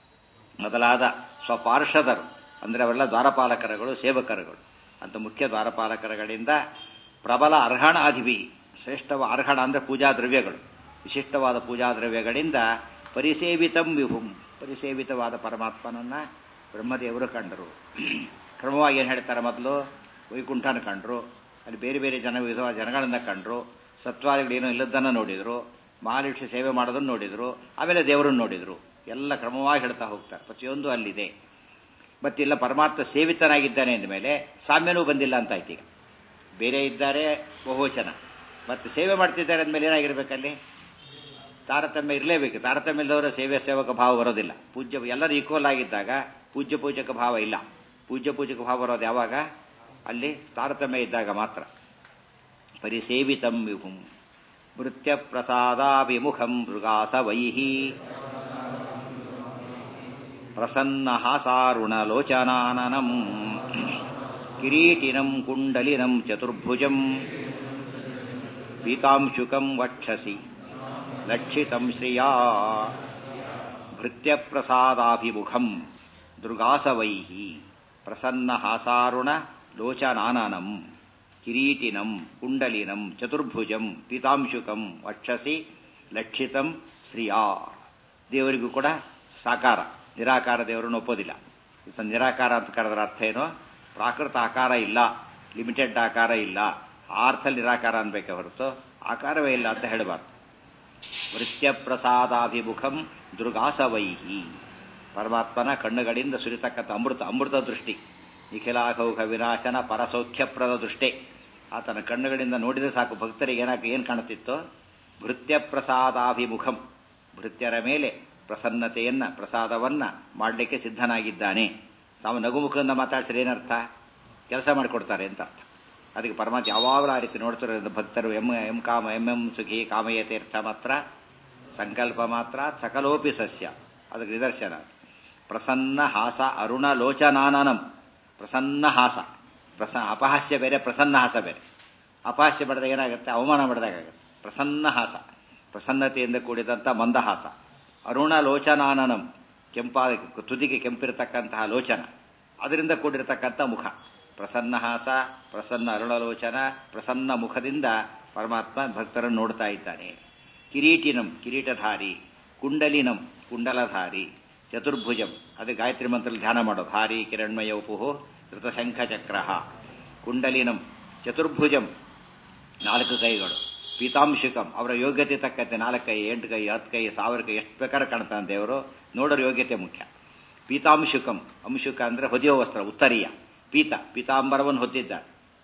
ಮೊದಲಾದ ಸ್ವಪಾರ್ಷದರು ಅಂದರೆ ಅವೆಲ್ಲ ದ್ವಾರಪಾಲಕರುಗಳು ಸೇವಕರುಗಳು ಅಂತ ಮುಖ್ಯ ದ್ವಾರಪಾಲಕರುಗಳಿಂದ ಪ್ರಬಲ ಅರ್ಹಣಾಧಿಭಿ ಶ್ರೇಷ್ಠವ ಅರ್ಹಣ ಅಂದರೆ ಪೂಜಾ ದ್ರವ್ಯಗಳು ವಿಶಿಷ್ಟವಾದ ಪೂಜಾ ದ್ರವ್ಯಗಳಿಂದ ಪರಿಸೇವಿತಂ ವಿಭುಂ ಪರಿಸೇವಿತವಾದ ಪರಮಾತ್ಮನನ್ನ ಬ್ರಹ್ಮದೇವರು ಕಂಡರು ಕ್ರಮವಾಗಿ ಏನು ಹೇಳ್ತಾರೆ ಮೊದಲು ವೈಕುಂಠನ ಕಂಡ್ರು ಅಲ್ಲಿ ಬೇರೆ ಬೇರೆ ಜನ ವಿಧವಾದ ಜನಗಳನ್ನ ಕಂಡ್ರು ಸತ್ವಾದಿಗಳೇನೋ ಇಲ್ಲದನ್ನು ನೋಡಿದ್ರು ಮಹಾಲಕ್ಷ್ಮಿ ಸೇವೆ ಮಾಡೋದನ್ನು ನೋಡಿದ್ರು ಆಮೇಲೆ ದೇವರನ್ನು ನೋಡಿದ್ರು ಎಲ್ಲ ಕ್ರಮವಾಗಿ ಹೇಳ್ತಾ ಹೋಗ್ತಾರೆ ಪ್ರತಿಯೊಂದು ಅಲ್ಲಿದೆ ಮತ್ತಿಲ್ಲ ಪರಮಾತ್ಮ ಸೇವಿತನಾಗಿದ್ದಾನೆ ಅಂದಮೇಲೆ ಸಾಮ್ಯನೂ ಬಂದಿಲ್ಲ ಅಂತ ಆಯ್ತು ಈಗ ಬೇರೆ ಇದ್ದಾರೆ ಬಹುವಚನ ಮತ್ತು ಸೇವೆ ಮಾಡ್ತಿದ್ದಾರೆ ಅಂದಮೇಲೆ ಏನಾಗಿರ್ಬೇಕಲ್ಲಿ ತಾರತಮ್ಯ ಇರಲೇಬೇಕು ತಾರತಮ್ಯ ಇಲ್ಲದವರ ಸೇವೆ ಸೇವಕ ಭಾವ ಬರೋದಿಲ್ಲ ಪೂಜ್ಯ ಎಲ್ಲರೂ ಈಕ್ವಲ್ ಆಗಿದ್ದಾಗ ಪೂಜ್ಯ ಪೂಜಕ ಭಾವ ಇಲ್ಲ ಪೂಜ್ಯ ಪೂಜಕ ಭಾವ ಬರೋದು ಯಾವಾಗ ಅಲ್ಲಿ ತಾರತಮ್ಯ ಇದ್ದಾಗ ಮಾತ್ರ ಪರಿಸೇವಿತಂ ವಿಭುಂ ಭೃತ್ಯ ಪ್ರಸಾದಾಭಿಮುಖಂ ಮೃಗಾಸವೈಹಿ ಪ್ರಸನ್ನ ಹಾಸಾರುಣಲೋಚನಾನನಂ ಕಿರೀಟಿನಂ ಕುಂಡಲಿನಂ ಚತುರ್ಭುಜಂ ಪೀತಾಂಶುಕಂ ವಕ್ಷಸಿ ಲಕ್ಷಿತಂ ಶ್ರಿಯಾ ಭೃತ್ಯಪ್ರಸಾದಾಭಿಮುಖಂ ದೃಗಾಸವೈ ಪ್ರಸನ್ನ ಹಾಸಾರುಣ ಲೋಚನಾನನಂ ಕಿರೀಟಿನಂ ಕುಂಡಲಿನಂ ಚತುರ್ಭುಜಂ ಪೀತಾಂಶುಕಂ ವಕ್ಷಸಿ ಲಕ್ಷಿತಂ ಶ್ರಿಯಾ ದೇವರಿಗೂ ಕೂಡ ಸಾಕಾರ ನಿರಾಕಾರ ದೇವರನ್ನು ಒಪ್ಪೋದಿಲ್ಲ ನಿರಾಕಾರ ಅಂತ ಕರೆದ್ರ ಅರ್ಥ ಏನು ಪ್ರಾಕೃತ ಆಕಾರ ಇಲ್ಲ ಲಿಮಿಟೆಡ್ ಆಕಾರ ಇಲ್ಲ ಆ ಅರ್ಥದಲ್ಲಿ ನಿರಾಕಾರ ಅನ್ಬೇಕೆ ಹೊರತು ಆಕಾರವೇ ಇಲ್ಲ ಅಂತ ಹೇಳಬಾರ್ದು ವೃತ್ಯಪ್ರಸಾದಾಭಿಮುಖಂ ದುರ್ಗಾಸವೈಹಿ ಪರಮಾತ್ಮನ ಕಣ್ಣುಗಳಿಂದ ಸುರಿತಕ್ಕಂಥ ಅಮೃತ ಅಮೃತ ದೃಷ್ಟಿ ನಿಖಿಲಾಘೌಘ ವಿನಾಶನ ಪರಸೌಖ್ಯಪ್ರದ ದೃಷ್ಟಿ ಆತನ ಕಣ್ಣುಗಳಿಂದ ನೋಡಿದರೆ ಸಾಕು ಭಕ್ತರಿಗೆ ಏನಾಗ ಏನು ಕಾಣುತ್ತಿತ್ತೋ ಭೃತ್ಯ ಪ್ರಸಾದಾಭಿಮುಖಂ ಭೃತ್ಯರ ಮೇಲೆ ಪ್ರಸನ್ನತೆಯನ್ನ ಪ್ರಸಾದವನ್ನ ಮಾಡಲಿಕ್ಕೆ ಸಿದ್ಧನಾಗಿದ್ದಾನೆ ತಾವು ನಗುಮುಖದಿಂದ ಮಾತಾಡ್ಸಿದ್ರೆ ಏನರ್ಥ ಕೆಲಸ ಮಾಡಿಕೊಡ್ತಾರೆ ಅಂತ ಅರ್ಥ ಅದಕ್ಕೆ ಪರಮಾತ್ಮ ಯಾವಾಗಲೂ ಆ ರೀತಿ ನೋಡ್ತಾರೆ ಭಕ್ತರು ಎಂ ಎಂ ಕಾಮ ಎಂ ಎಂ ಸುಖಿ ಕಾಮಯತೀರ್ಥ ಮಾತ್ರ ಸಂಕಲ್ಪ ಮಾತ್ರ ಸಕಲೋಪಿ ಸಸ್ಯ ಅದಕ್ಕೆ ನಿದರ್ಶನ ಪ್ರಸನ್ನ ಹಾಸ ಅರುಣ ಲೋಚನಾನನಂ ಪ್ರಸನ್ನ ಹಾಸ ಪ್ರಸ ಅಪಹಾಸ್ಯ ಬೇರೆ ಪ್ರಸನ್ನ ಹಾಸ ಬೇರೆ ಅಪಹಾಸ್ಯ ಪಡೆದಾಗ ಏನಾಗುತ್ತೆ ಅವಮಾನ ಪಡೆದಾಗುತ್ತೆ ಪ್ರಸನ್ನ ಹಾಸ ಪ್ರಸನ್ನತೆಯಿಂದ ಕೂಡಿದಂಥ ಮಂದಹಾಸ ಅರುಣ ಲೋಚನಾನನಂ ಕೆಂಪಾದ ತುದಿಗೆ ಕೆಂಪಿರತಕ್ಕಂತಹ ಲೋಚನ ಅದರಿಂದ ಕೂಡಿರತಕ್ಕಂಥ ಮುಖ ಪ್ರಸನ್ನ ಹಾಸ ಪ್ರಸನ್ನ ಅರುಣಲೋಚನ ಪ್ರಸನ್ನ ಮುಖದಿಂದ ಪರಮಾತ್ಮ ಭಕ್ತರನ್ನು ನೋಡ್ತಾ ಇದ್ದಾನೆ ಕಿರೀಟಿನಂ ಕಿರೀಟಧಾರಿ ಕುಂಡಲಿನಂ ಕುಂಡಲಧಾರಿ ಚತುರ್ಭುಜಂ ಅದು ಗಾಯತ್ರಿ ಮಂತ್ರದಲ್ಲಿ ಧ್ಯಾನ ಮಾಡೋದು ಹಾರಿ ಕಿರಣ್ಮಯ ಉಪುಹು ಧೃತಶಂಖ ಚಕ್ರ ಕುಂಡಲಿನಂ ಚತುರ್ಭುಜಂ ನಾಲ್ಕು ಕೈಗಳು ಪೀತಾಂಶುಕಂ ಅವರ ಯೋಗ್ಯತೆ ತಕ್ಕಂತೆ ನಾಲ್ಕು ಕೈ ಎಂಟು ಕೈ ಹತ್ತು ಕೈ ಸಾವಿರ ಕೈ ಎಷ್ಟು ಬೇಕಾದ್ರೆ ಕಾಣ್ತಾನೆ ದೇವರು ನೋಡೋರ ಯೋಗ್ಯತೆ ಮುಖ್ಯ ಪೀತಾಂಶುಕಂ ಅಂಶುಕ ಅಂದ್ರೆ ಹೊದಿಯೋ ವಸ್ತ್ರ ಉತ್ತರೀಯ ಪೀತ ಪೀತಾಂಬರವನ್ನು ಹೊತ್ತಿದ್ದ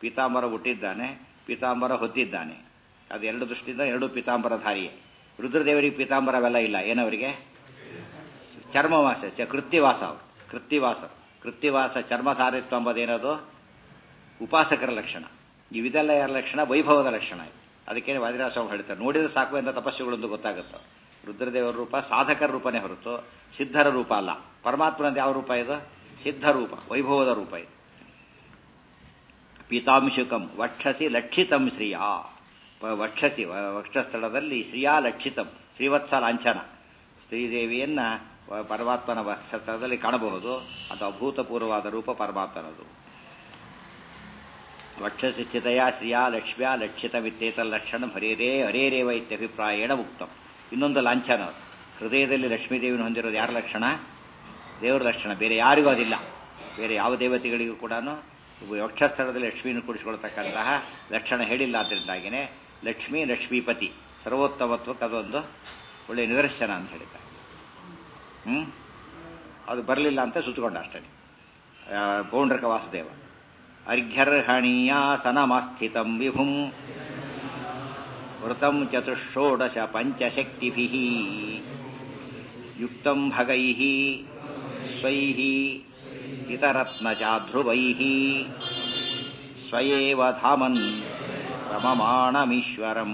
ಪೀತಾಂಬರ ಹುಟ್ಟಿದ್ದಾನೆ ಪೀತಾಂಬರ ಹೊದ್ದಿದ್ದಾನೆ ಅದು ಎರಡು ದೃಷ್ಟಿಯಿಂದ ಎರಡು ಪೀತಾಂಬರಧಾರಿಯೇ ರುದ್ರದೇವರಿಗೆ ಪೀತಾಂಬರವೆಲ್ಲ ಇಲ್ಲ ಏನವರಿಗೆ ಚರ್ಮವಾಸ ಚ- ಕೃತ್ಯವಾಸ ಅವರು ಕೃತ್ಯವಾಸ ಕೃತ್ಯವಾಸ ಚರ್ಮಧಾರಿತ್ವ ಎಂಬುದೇನದು ಉಪಾಸಕರ ಲಕ್ಷಣ ಇವಿದೆಲ್ಲ ಯಾರ ಲಕ್ಷಣ ವೈಭವದ ಲಕ್ಷಣ ಇದು ಅದಕ್ಕೆ ವಾದಿರಾಸ್ವಾಮಿ ಹೇಳ್ತಾರೆ ನೋಡಿದ್ರೆ ಸಾಕು ಎಂದ ತಪಸ್ಸುಗಳೊಂದು ಗೊತ್ತಾಗುತ್ತೆ ರುದ್ರದೇವರ ರೂಪ ಸಾಧಕರ ರೂಪನೇ ಹೊರತು ಸಿದ್ಧರ ರೂಪ ಅಲ್ಲ ಪರಮಾತ್ಮನದ ಯಾವ ರೂಪ ಇದು ಸಿದ್ಧ ರೂಪ ವೈಭವದ ರೂಪ ಇದು ಪೀತಾಂಶುಕಂ ವಕ್ಷಸಿ ಲಕ್ಷಿತಂ ಶ್ರಿಯಾ ಪ- ವಕ್ಷಸಿ ವ- ವಕ್ಷಸ್ಥಳದಲ್ಲಿ ಶ್ರಿಯಾ ಲಕ್ಷಿತಂ ಶ್ರೀವತ್ಸ ಲಾಂಛನ ಶ್ರೀದೇವಿಯನ್ನ ವ- ಪರಮಾತ್ಮನ ವಕ್ಷಸ್ಥಳದಲ್ಲಿ ಕಾಣಬಹುದು ಅದು ಅಭೂತಪೂರ್ವವಾದ ರೂಪ ಪರಮಾತ್ಮನದು ವಕ್ಷಸಿ ಸ್ಥಿತಯ ಶ್ರಿಯಾ ಲಕ್ಷ್ಮ್ಯಾ ಲಕ್ಷಿತವಿತ್ತೇತ ಲಕ್ಷಣ ಹರೇರೇ ಹರೇರೇವ ಇತ್ಯಭಿಪ್ರಾಯೇಣ ಉಕ್ತಂ ಇನ್ನೊಂದು ಲಾಂಛನ ಅದು. ಹೃದಯದಲ್ಲಿ ಲಕ್ಷ್ಮೀದೇವಿನ ಹೊಂದಿರೋದು ಯಾರ ಲಕ್ಷಣ ದೇವರ ಲಕ್ಷಣ ಬೇರೆ ಯಾರಿಗೂ ಅದಿಲ್ಲ ಬೇರೆ ಯಾವ ದೇವತೆಗಳಿಗೂ ಕೂಡ ವಕ್ಷಸ್ಥಳದಲ್ಲಿ ಲಕ್ಷ್ಮಿಯನ್ನು ಕೂಡಿಸಿಕೊಳ್ತಕ್ಕಂತಹ ಲಕ್ಷಣ ಹೇಳಿಲ್ಲ ಅದರಿಂದಾಗಿನೇ ಲಕ್ಷ್ಮೀ ಲಕ್ಷ್ಮೀಪತಿ ಸರ್ವೋತ್ತಮತ್ವಕ್ಕೆ ಅದೊಂದು ಒಳ್ಳೆಯ ನಿದರ್ಶನ ಅಂತ ಹೇಳಿದ್ದಾರೆ ಹ್ಮ್ ಅದು ಬರಲಿಲ್ಲ ಅಂತ ಸುತ್ತಕೊಂಡ ಅಷ್ಟೇ ಪೌಂಡ್ರಕ ವಾಸುದೇವ ಅರ್ಘ್ಯರ್ಹಣೀಯಾಸನಮಸ್ಥಿತಂ ವಿಭುಂ ವೃತಂ ಚತುಷೋಡಶ ಪಂಚಶಕ್ತಿಭಿಃ ಯುಕ್ತಂ ಭಗೈಃ ಸ್ವೈಃ ಇತರತ್ನಚಾಧ್ರುವೈಃ ಸ್ವಯೇವ ಧಾಮನ್ ರಮಮಾಣಮೀಶ್ವರಂ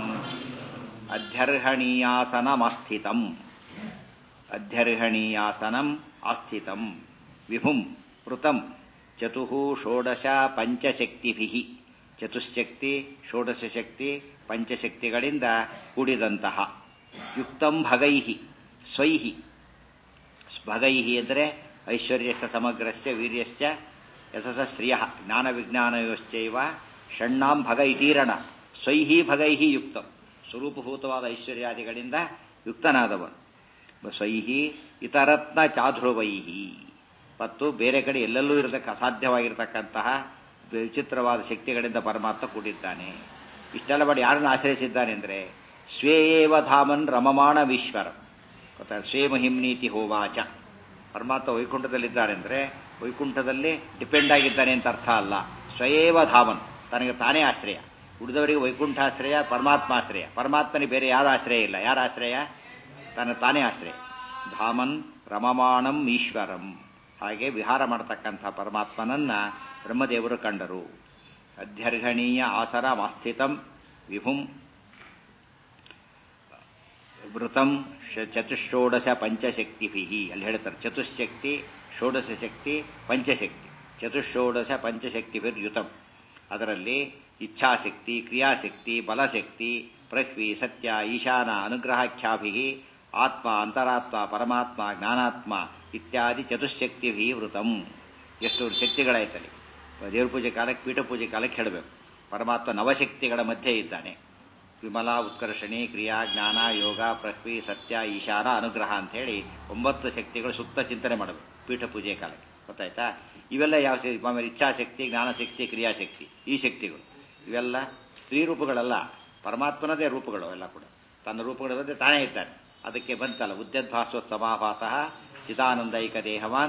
ಅಧ್ಯರ್ಹಣೀಯಾಸನಮಸ್ಥಿತಂ ಅಧ್ಯರ್ಹಣೀಯಾಸನಂ ಆಸ್ಥಿತಂ ವಿಭುಂ ವೃತಂ ಚತುಃ ಷೋಡಶ ಪಂಚಶಕ್ತಿಭಿಃ ಚತುಶಕ್ತಿ ಷೋಡಶ ಶಕ್ತಿ ಪಂಚಶಕ್ತಿಗಳಿಂದ ಕೂಡಿದಂತಹ ಯುಕ್ತಂ ಭಗೈಹಿ ಸ್ವೈಹಿ ಭಗೈಹಿ ಅಂದರೆ ಐಶ್ವರ್ಯಸ್ಯ ಸಮಗ್ರಸ್ಯ ವೀರ್ಯಸ್ಯ ಯಶಸ ಶ್ರಿಯ ಜ್ಞಾನ ವಿಜ್ಞಾನಯೋಶ್ಚೈವ ಷಣ್ಣಾಂ ಭಗ ಇತೀರಣ ಸ್ವೈಹಿ ಭಗೈಹಿ ಯುಕ್ತಂ ಸ್ವರೂಪಭೂತವಾದ ಐಶ್ವರ್ಯಾದಿಗಳಿಂದ ಯುಕ್ತನಾದವನು ಸ್ವೈಹಿ ಇತರತ್ನ ಚಾಧ್ರುವೈಹಿ ಮತ್ತು ಬೇರೆ ಕಡೆ ಎಲ್ಲೆಲ್ಲೂ ಇರತಕ್ಕ ಅಸಾಧ್ಯವಾಗಿರತಕ್ಕಂತಹ ವಿಚಿತ್ರವಾದ ಶಕ್ತಿಗಳಿಂದ ಪರಮಾತ್ಮ ಕೂಡಿದ್ದಾನೆ ಇಷ್ಟೆಲ್ಲ ಮಾಡಿ ಯಾರನ್ನು ಆಶ್ರಯಿಸಿದ್ದಾನೆ ಅಂದರೆ ಸ್ವೇಯೇವ ಧಾಮನ್ ರಮಮಾಣ ಈಶ್ವರ ಗೊತ್ತಾ ಸ್ವೇ ಮಹಿಮ್ನೀತಿ ಹೋವಾಚ ಪರಮಾತ್ಮ ವೈಕುಂಠದಲ್ಲಿದ್ದಾನೆ ಅಂದರೆ ವೈಕುಂಠದಲ್ಲಿ ಡಿಪೆಂಡ್ ಆಗಿದ್ದಾನೆ ಅಂತ ಅರ್ಥ ಅಲ್ಲ ಸ್ವಯೇವ ಧಾಮನ್ ತನಗೆ ತಾನೇ ಆಶ್ರಯ ಉಳಿದವರಿಗೆ ವೈಕುಂಠಾಶ್ರಯ ಪರಮಾತ್ಮಾಶ್ರಯ ಪರಮಾತ್ಮನಿಗೆ ಬೇರೆ ಯಾರ ಆಶ್ರಯ ಇಲ್ಲ ಯಾರ ಆಶ್ರಯ ತನ್ನ ತಾನೇ ಆಶ್ರಯ ಧಾಮನ್ ರಮಮಾಣಂ ಈಶ್ವರಂ ಹಾಗೆ ವಿಹಾರ ಮಾಡತಕ್ಕಂಥ ಪರಮಾತ್ಮನನ್ನ ಬ್ರಹ್ಮದೇವರು ಕಂಡರು ಅಧ್ಯರ್ಘಣೀಯ ಆಸರ ಮಾಸ್ಥಿತಂ ವಿಭುಂ ವೃತಂ ಶ- ಚತುಷ್ಷೋಡಶ ಪಂಚಶಕ್ತಿಭಿ ಅಲ್ಲಿ ಹೇಳ್ತಾರೆ ಚತುಶಕ್ತಿ ಷೋಡಶ ಶಕ್ತಿ ಪಂಚಶಕ್ತಿ ಚತುಷ್ಷೋಡಶ ಪಂಚಶಕ್ತಿಭಿರ್ಯುತಂ ಅದರಲ್ಲಿ ಇಚ್ಛಾಶಕ್ತಿ ಕ್ರಿಯಾಶಕ್ತಿ ಬಲಶಕ್ತಿ ಪೃಥ್ವಿ ಸತ್ಯ ಈಶಾನ ಅನುಗ್ರಹಾಖ್ಯಾಭಿ ಆತ್ಮ ಅಂತರಾತ್ಮ ಪರಮಾತ್ಮ ಜ್ಞಾನಾತ್ಮ ಇತ್ಯಾದಿ ಚತುಶಕ್ತಿಭಿ ವೃತಂ ಎಷ್ಟು ಶಕ್ತಿಗಳಾಯ್ತಲ್ಲಿ ದೇವ್ರ ಪೂಜೆ ಕಾಲಕ್ಕೆ ಪೀಠ ಪೂಜೆ ಕಾಲಕ್ಕೆ ಹೇಳಬೇಕು ಪರಮಾತ್ಮ ನವಶಕ್ತಿಗಳ ಮಧ್ಯೆ ಇದ್ದಾನೆ ವಿಮಲ ಉತ್ಕರ್ಷಣಿ ಕ್ರಿಯಾ ಜ್ಞಾನ ಯೋಗ ಪೃಥ್ವಿ ಸತ್ಯ ಈಶಾನ ಅನುಗ್ರಹ ಅಂತ ಹೇಳಿ ಒಂಬತ್ತು ಶಕ್ತಿಗಳು ಸುತ್ತ ಚಿಂತನೆ ಮಾಡಬೇಕು ಪೀಠ ಪೂಜೆ ಕಾಲಕ್ಕೆ ಗೊತ್ತಾಯ್ತಾ ಇವೆಲ್ಲ ಯಾವ ಶಕ್ತಿ ಆಮೇಲೆ ಇಚ್ಛಾಶಕ್ತಿ ಜ್ಞಾನಶಕ್ತಿ ಕ್ರಿಯಾಶಕ್ತಿ ಈ ಶಕ್ತಿಗಳು ಇವೆಲ್ಲ ಸ್ತ್ರೀ ರೂಪಗಳಲ್ಲ ಪರಮಾತ್ಮನದೇ ರೂಪಗಳು ಎಲ್ಲ ಕೂಡ ತನ್ನ ರೂಪಗಳಲ್ಲದೆ ತಾನೇ ಇದ್ದಾನೆ ಅದಕ್ಕೆ ಬಂತಲ್ಲ ಉದ್ಯದ್ಭಾಸ್ವ ಸಮಾಭಾಸ ಚಿದಾನಂದೈಕ ದೇಹವಾನ್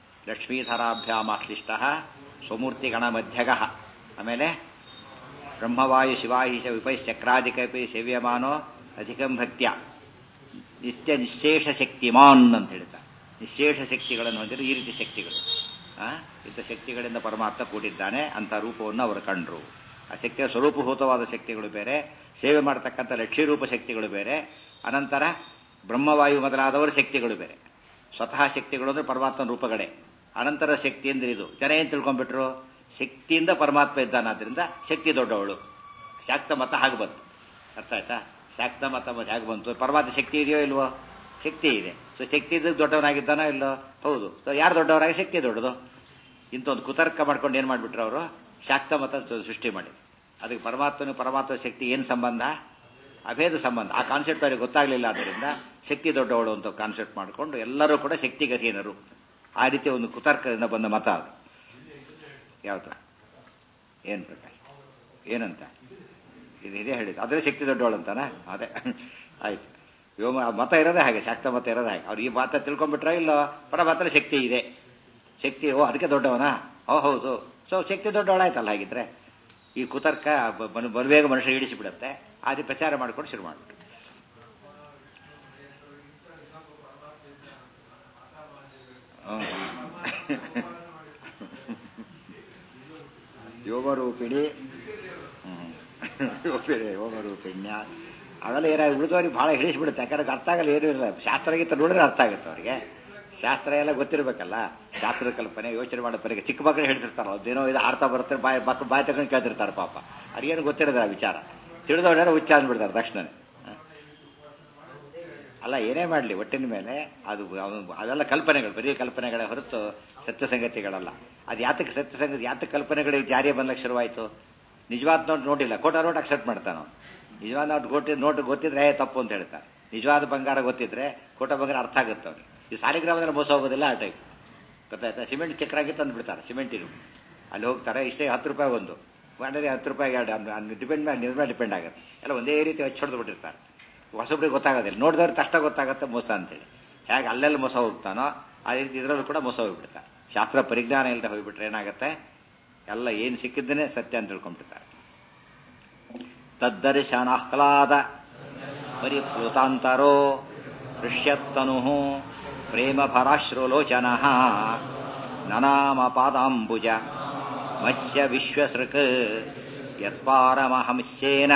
ಲಕ್ಷ್ಮೀಧರಾಭ್ಯಾಮಾಶ್ಲಿಷ್ಟ ಸ್ವಮೂರ್ತಿಗಣ ಮಧ್ಯಗ ಆಮೇಲೆ ಬ್ರಹ್ಮವಾಯು ಶಿವಾಹಿಷ ವಿಪೈಶ್ಚಕ್ರಾದಿಕಪಿ ಸೇವ್ಯಮಾನೋ ಅಧಿಕಂ ಭಕ್ತ್ಯ ನಿತ್ಯ ನಿಶೇಷ ಶಕ್ತಿಮಾನ್ ಅಂತ ಹೇಳ್ತಾರೆ ನಿಶೇಷ ಶಕ್ತಿಗಳನ್ನು ಹೊಂದಿರೋ ಈ ರೀತಿ ಶಕ್ತಿಗಳು ಆ ಇಂಥ ಶಕ್ತಿಗಳಿಂದ ಪರಮಾತ್ಮ ಕೂಡಿದ್ದಾನೆ ಅಂತ ರೂಪವನ್ನು ಅವರು ಕಂಡ್ರು ಆ ಶಕ್ತಿಯ ಸ್ವರೂಪಭೂತವಾದ ಶಕ್ತಿಗಳು ಬೇರೆ ಸೇವೆ ಮಾಡತಕ್ಕಂಥ ಲಕ್ಷ್ಮೀರೂಪ ಶಕ್ತಿಗಳು ಬೇರೆ ಅನಂತರ ಬ್ರಹ್ಮವಾಯು ಮೊದಲಾದವರ ಶಕ್ತಿಗಳು ಬೇರೆ ಸ್ವತಃ ಶಕ್ತಿಗಳು ಅಂದ್ರೆ ಪರಮಾತ್ಮನ ರೂಪಗಳೇ ಅನಂತರ ಶಕ್ತಿ ಅಂದ್ರೆ ಇದು ಜನ ಏನ್ ತಿಳ್ಕೊಂಡ್ಬಿಟ್ರು ಶಕ್ತಿಯಿಂದ ಪರಮಾತ್ಮ ಇದ್ದಾನಾದ್ರಿಂದ ಶಕ್ತಿ ದೊಡ್ಡವಳು ಶಾಕ್ತ ಮತ ಹಾಗೆ ಬಂತು ಅರ್ಥ ಆಯ್ತಾ ಶಾಕ್ತ ಮತ ಮತ್ತೆ ಹೇಗೆ ಬಂತು ಪರಮಾತ್ಮ ಶಕ್ತಿ ಇದೆಯೋ ಇಲ್ವೋ ಶಕ್ತಿ ಇದೆ ಸೊ ಶಕ್ತಿ ಇದ್ದಕ್ಕೆ ದೊಡ್ಡವನಾಗಿದ್ದಾನೋ ಇಲ್ಲೋ ಹೌದು ಸೊ ಯಾರು ದೊಡ್ಡವರಾಗಿ ಶಕ್ತಿ ದೊಡ್ಡದು ಇಂಥ ಒಂದು ಕುತರ್ಕ ಮಾಡ್ಕೊಂಡು ಏನು ಮಾಡಿಬಿಟ್ರು ಅವರು ಶಾಕ್ತ ಮತ ಸೃಷ್ಟಿ ಮಾಡಿ ಅದಕ್ಕೆ ಪರಮಾತ್ಮನ ಪರಮಾತ್ಮ ಶಕ್ತಿ ಏನು ಸಂಬಂಧ ಅಭೇದ ಸಂಬಂಧ ಆ ಕಾನ್ಸೆಪ್ಟ್ ಅವರಿಗೆ ಗೊತ್ತಾಗಲಿಲ್ಲ ಆದ್ದರಿಂದ ಶಕ್ತಿ ದೊಡ್ಡವಳು ಅಂತ ಕಾನ್ಸೆಪ್ಟ್ ಮಾಡಿಕೊಂಡು ಎಲ್ಲರೂ ಕೂಡ ಶಕ್ತಿಗತಿಯನರು ಆ ರೀತಿ ಒಂದು ಕುತರ್ಕದಿಂದ ಬಂದ ಮತ ಅದು ಯಾವುದು ಏನು ಪ್ರಕಾರ ಏನಂತ ಇದು ಇದೇ ಹೇಳಿದ್ದು ಅದೇ ಶಕ್ತಿ ದೊಡ್ಡವಳು ಅಂತಾನ ಅದೇ ಆಯ್ತು ವ್ಯೋಮ ಮತ ಇರೋದೇ ಹಾಗೆ ಶಾಕ್ತ ಮತ ಇರೋದೇ ಹಾಗೆ ಅವ್ರು ಈ ಮಾತ ತಿಳ್ಕೊಂಡ್ಬಿಟ್ರೆ ಇಲ್ಲ ಪರಮಾತ್ಮ ಶಕ್ತಿ ಇದೆ ಶಕ್ತಿ ಓ ಅದಕ್ಕೆ ದೊಡ್ಡವನಾ ಓ ಹೌದು ಸೊ ಶಕ್ತಿ ದೊಡ್ಡವಳಾಯ್ತಲ್ಲ ಹಾಗಿದ್ರೆ ಈ ಕುತರ್ಕ ಬ- ಬ- ಬಲವೇಗ ಮನುಷ್ಯ ಇಡಿಸಿಬಿಡುತ್ತೆ ಆದಿ ಪ್ರಚಾರ ಮಾಡ್ಕೊಂಡು ಶುರು ಮಾಡ್ಬಿಟ್ಟು ಯೋಗರೂಪಿಣಿ ಹ್ಮ್. ಯೋಗಿರೆ ಯೋಗರೂಪಿಣ್ಯ ಅವೆಲ್ಲ ಏನಾಗಿ ಉಳಿದವ್ರಿಗೆ ಭಾಳ ಹಿಡಿಸ್ಬಿಡುತ್ತೆ ಯಾಕಂದ್ರೆ ಅರ್ಥ ಆಗಲ್ಲ ಏನೂ ಇಲ್ಲ ಶಾಸ್ತ್ರ ಗೀತ ನೋಡಿದ್ರೆ ಅರ್ಥ ಆಗುತ್ತೆ ಅವರಿಗೆ ಶಾಸ್ತ್ರ ಎಲ್ಲ ಗೊತ್ತಿರಬೇಕಲ್ಲ ಶಾಸ್ತ್ರದ ಕಲ್ಪನೆ ಯೋಚನೆ ಮಾಡೋ ಪರಿಗೆ ಚಿಕ್ಕ ಮಕ್ಕಳು ಹೇಳ್ತಿರ್ತಾರ ಅದೇನೋ ಇದು ಆಡ್ತಾ ಬರುತ್ತೆ ಬಾಯಿ ಮಕ್ಕಳು ಬಾಯಿ ತಗೊಂಡು ಕೇಳ್ತಿರ್ತಾರೆ ಪಾಪ ಅವ್ರಿಗೇನು ಗೊತ್ತಿರೋದಿಲ್ಲ ಆ ವಿಚಾರ ತಿಳಿದವ್ರು ಹುಚ್ಚ ಅಂದ್ಬಿಡ್ತಾರೆ ತಕ್ಷಣ ಅಲ್ಲ ಏನೇ ಮಾಡಲಿ ಒಟ್ಟಿನ ಮೇಲೆ ಅದು ಅವನು- ಅವೆಲ್ಲ ಕಲ್ಪನೆಗಳು ಬರೀ ಕಲ್ಪನೆಗಳೇ ಹೊರತು ಸತ್ಯ ಸಂಗತಿಗಳಲ್ಲ ಅದು ಯಾತಕ್ಕೆ ಸತ್ಯ ಸಂಗತಿ ಯಾತಕ್ಕೆ ಕಲ್ಪನೆಗಳಿಗೆ ಜಾರಿಗೆ ಬಂದಕ್ಕೆ ಶುರುವಾಯಿತು ನಿಜವಾದ ನೋಟ್ ನೋಡಿಲ್ಲ ಕೋಟ ನೋಟ್ ಅಕ್ಸೆಪ್ಟ್ ಮಾಡ್ತಾನೆ ಅವನು ನಿಜವಾದ ನೋಟ್ ಗೊತ್ತಿ ನೋಟ್ ಗೊತ್ತಿದ್ರೆ ಏ ತಪ್ಪು ಅಂತ ಹೇಳ್ತಾರೆ ನಿಜವಾದ ಬಂಗಾರ ಗೊತ್ತಿದ್ರೆ ಕೋಟ ಬಂಗಾರ ಅರ್ಥ ಆಗುತ್ತೆ ಅವ್ರಿಗೆ ಈ ಸಾಲಿಗ್ರಾಮದಲ್ಲಿ ಮೋಸ ಹೋಗೋದಿಲ್ಲ ಆ ಟೈಪ್ ಗೊತ್ತಾಯ್ತಾ ಸಿಮೆಂಟ್ ಚಕ್ರಾಗಿ ತಂದು ಬಿಡ್ತಾರೆ ಸಿಮೆಂಟಿನ ಅಲ್ಲಿ ಹೋಗ್ತಾರೆ ಇಷ್ಟೇ ಹತ್ತು ರೂಪಾಯಿ ಒಂದು ಮಾಡಿದ್ರೆ ಹತ್ತು ರೂಪಾಯಿ ಎರಡು ಡಿಪೆಂಡ್ ಮೇಲೆ ನಿರ್ಮಲ ಡಿಪೆಂಡ್ ಆಗುತ್ತೆ ಎಲ್ಲ ಒಂದೇ ರೀತಿ ಹಚ್ಚಿ ಹೊಡೆದು ಬಿಟ್ಟಿರ್ತಾರೆ ಹೊಸಬ್ರಿಗೆ ಗೊತ್ತಾಗೋದಿಲ್ಲ ನೋಡಿದವ್ರು ತಷ್ಟ ಗೊತ್ತಾಗುತ್ತೆ ಮೋಸ ಅಂತೇಳಿ ಹೇಗೆ ಅಲ್ಲೆಲ್ಲ ಮೋಸ ಹೋಗ್ತಾನೋ ಅದೇ ರೀತಿ ಇದರಲ್ಲೂ ಕೂಡ ಮೋಸ ಹೋಗ್ಬಿಡ್ತಾರೆ ಶಾಸ್ತ್ರ ಪರಿಜ್ಞಾನ ಇಲ್ಲದೆ ಹೋಗ್ಬಿಟ್ರೆ ಏನಾಗುತ್ತೆ ಎಲ್ಲ ಏನು ಸಿಕ್ಕಿದ್ದೇನೆ ಸತ್ಯ ಅಂತ ತಿಳ್ಕೊಂಡ್ಬಿಡ್ತಾರೆ ತದ್ದರ್ಶನಾಹ್ಲಾದ ಪರಿಪ್ಲುತಾಂತರೋ ಹೃಷ್ಯತ್ತನು ಪ್ರೇಮಭರಾಶ್ರುಲೋಚನ ನನಾಮ ಪಾದಾಂಬುಜ ಮತ್ಸ್ಯ ವಿಶ್ವಸೃಕ್ ಯತ್ಪಾರಮಹಂಸ್ಯೇನ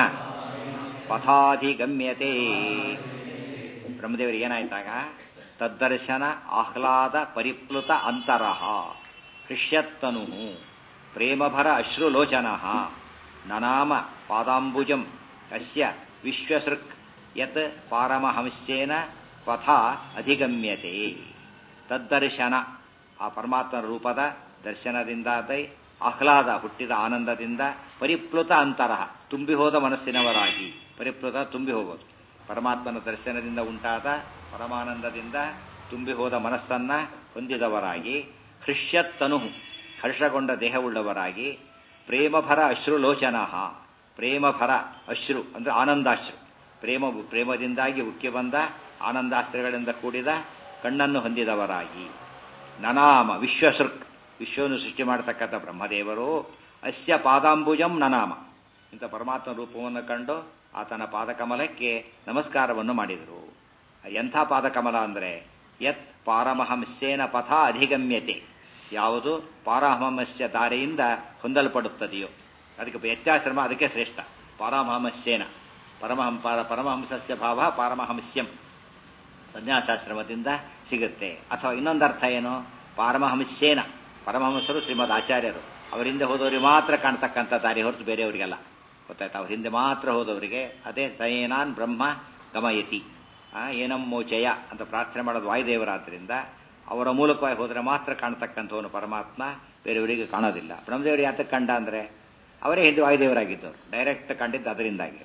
ಪಥಾಧಿಗಮ್ಯತೆ ಬ್ರಹ್ಮದೇವರಿಗೆ ಏನಾಯ್ತಾಗ ತದ್ದರ್ಶನ ಆಹ್ಲಾದ ಪರಿಪ್ಲುತ ಅಂತರಃ ಹೃಷ್ಯತ್ತನು ಪ್ರೇಮಭರ ಅಶ್ರುಲೋಚನ ನನಾಮ ಪಾದಾಂಬುಜಂ ಅಸ್ಯ ವಿಶ್ವಸೃಕ್ ಯತ್ ಪಾರಮಹಂಸ್ಯೇನ ಪಥ ಅಧಿಗಮ್ಯತೆ ತದ್ದರ್ಶನ ಆ ಪರಮಾತ್ಮನ ರೂಪದ ದರ್ಶನದಿಂದಾದೈ ಆಹ್ಲಾದ ಹುಟ್ಟಿದ ಆನಂದದಿಂದ ಪರಿಪ್ಲುತ ಅಂತರಹ ತುಂಬಿ ಹೋದ ಮನಸ್ಸಿನವರಾಗಿ ಪರಿಪ್ಲುತ ತುಂಬಿ ಹೋಗೋದು ಪರಮಾತ್ಮನ ದರ್ಶನದಿಂದ ಉಂಟಾದ ಪರಮಾನಂದದಿಂದ ತುಂಬಿ ಹೋದ ಮನಸ್ಸನ್ನ ಹೊಂದಿದವರಾಗಿ ಹೃಷ್ಯತ್ತನು ಹರ್ಷಗೊಂಡ ದೇಹವುಳ್ಳವರಾಗಿ ಪ್ರೇಮಭರ ಅಶ್ರುಲೋಚನ ಪ್ರೇಮಭರ ಅಶ್ರು ಅಂದ್ರೆ ಆನಂದಾಶ್ರು ಪ್ರೇಮ ಪ್ರೇಮದಿಂದಾಗಿ ಉಕ್ಕಿ ಬಂದ ಆನಂದಾಸ್ತ್ರಗಳಿಂದ ಕೂಡಿದ ಕಣ್ಣನ್ನು ಹೊಂದಿದವರಾಗಿ ನನಾಮ ವಿಶ್ವಸೃಕ್ ವಿಶ್ವವನ್ನು ಸೃಷ್ಟಿ ಮಾಡತಕ್ಕಂಥ ಬ್ರಹ್ಮದೇವರು ಅಸ್ಯ ಪಾದಾಂಬುಜಂ ನನಾಮ ಇಂಥ ಪರಮಾತ್ಮ ರೂಪವನ್ನು ಕಂಡು ಆತನ ಪಾದಕಮಲಕ್ಕೆ ನಮಸ್ಕಾರವನ್ನು ಮಾಡಿದರು ಎಂಥ ಪಾದಕಮಲ ಅಂದರೆ ಯತ್ ಪಾರಮಹಂಸ್ಯೇನ ಪಥ ಅಧಿಗಮ್ಯತೆ ಯಾವುದು ಪಾರಮಹಂಸ್ಯ ದಾರಿಯಿಂದ ಹೊಂದಲ್ಪಡುತ್ತದೆಯೋ ಅದಕ್ಕೆ ವ್ಯತ್ಯಾಶ್ರಮ ಅದಕ್ಕೆ ಶ್ರೇಷ್ಠ ಪಾರಮಹಂಸ್ಯೇನ ಪರಮಹಂ ಪರಮಹಂಸಸ್ಯ ಭಾವ ಪಾರಮಹಂಸ್ಯಂ ಸನ್ಯಾಸಾಶ್ರಮದಿಂದ ಸಿಗುತ್ತೆ ಅಥವಾ ಇನ್ನೊಂದು ಅರ್ಥ ಏನು ಪಾರಮಹಂಸ್ಯೇನ ಪರಮಹಂಸರು ಶ್ರೀಮದ್ ಆಚಾರ್ಯರು ಅವರಿಂದ ಹೋದವರಿಗೆ ಮಾತ್ರ ಕಾಣ್ತಕ್ಕಂಥ ದಾರಿ ಹೊರತು ಬೇರೆಯವರಿಗೆಲ್ಲ ಗೊತ್ತಾಯ್ತು ಅವ್ರ ಹಿಂದೆ ಮಾತ್ರ ಹೋದವರಿಗೆ ಅದೇ ತಯೇನಾನ್ ಬ್ರಹ್ಮ ಗಮಯತಿ ಏನಂ ಮೋಚಯ ಅಂತ ಪ್ರಾರ್ಥನೆ ಮಾಡೋದು ವಾಯುದೇವರಾದ್ರಿಂದ ಅವರ ಮೂಲಕವಾಗಿ ಹೋದರೆ ಮಾತ್ರ ಕಾಣ್ತಕ್ಕಂಥವನು ಪರಮಾತ್ಮ ಬೇರೆಯವರಿಗೆ ಕಾಣೋದಿಲ್ಲ ಬ್ರಹ್ಮದೇವರು ಯಾತಕ್ಕೆ ಕಂಡ ಅಂದರೆ ಅವರೇ ಹಿಂದೆ ವಾಯುದೇವರಾಗಿದ್ದವರು ಡೈರೆಕ್ಟ್ ಕಂಡಿದ್ದು ಅದರಿಂದಾಗಿ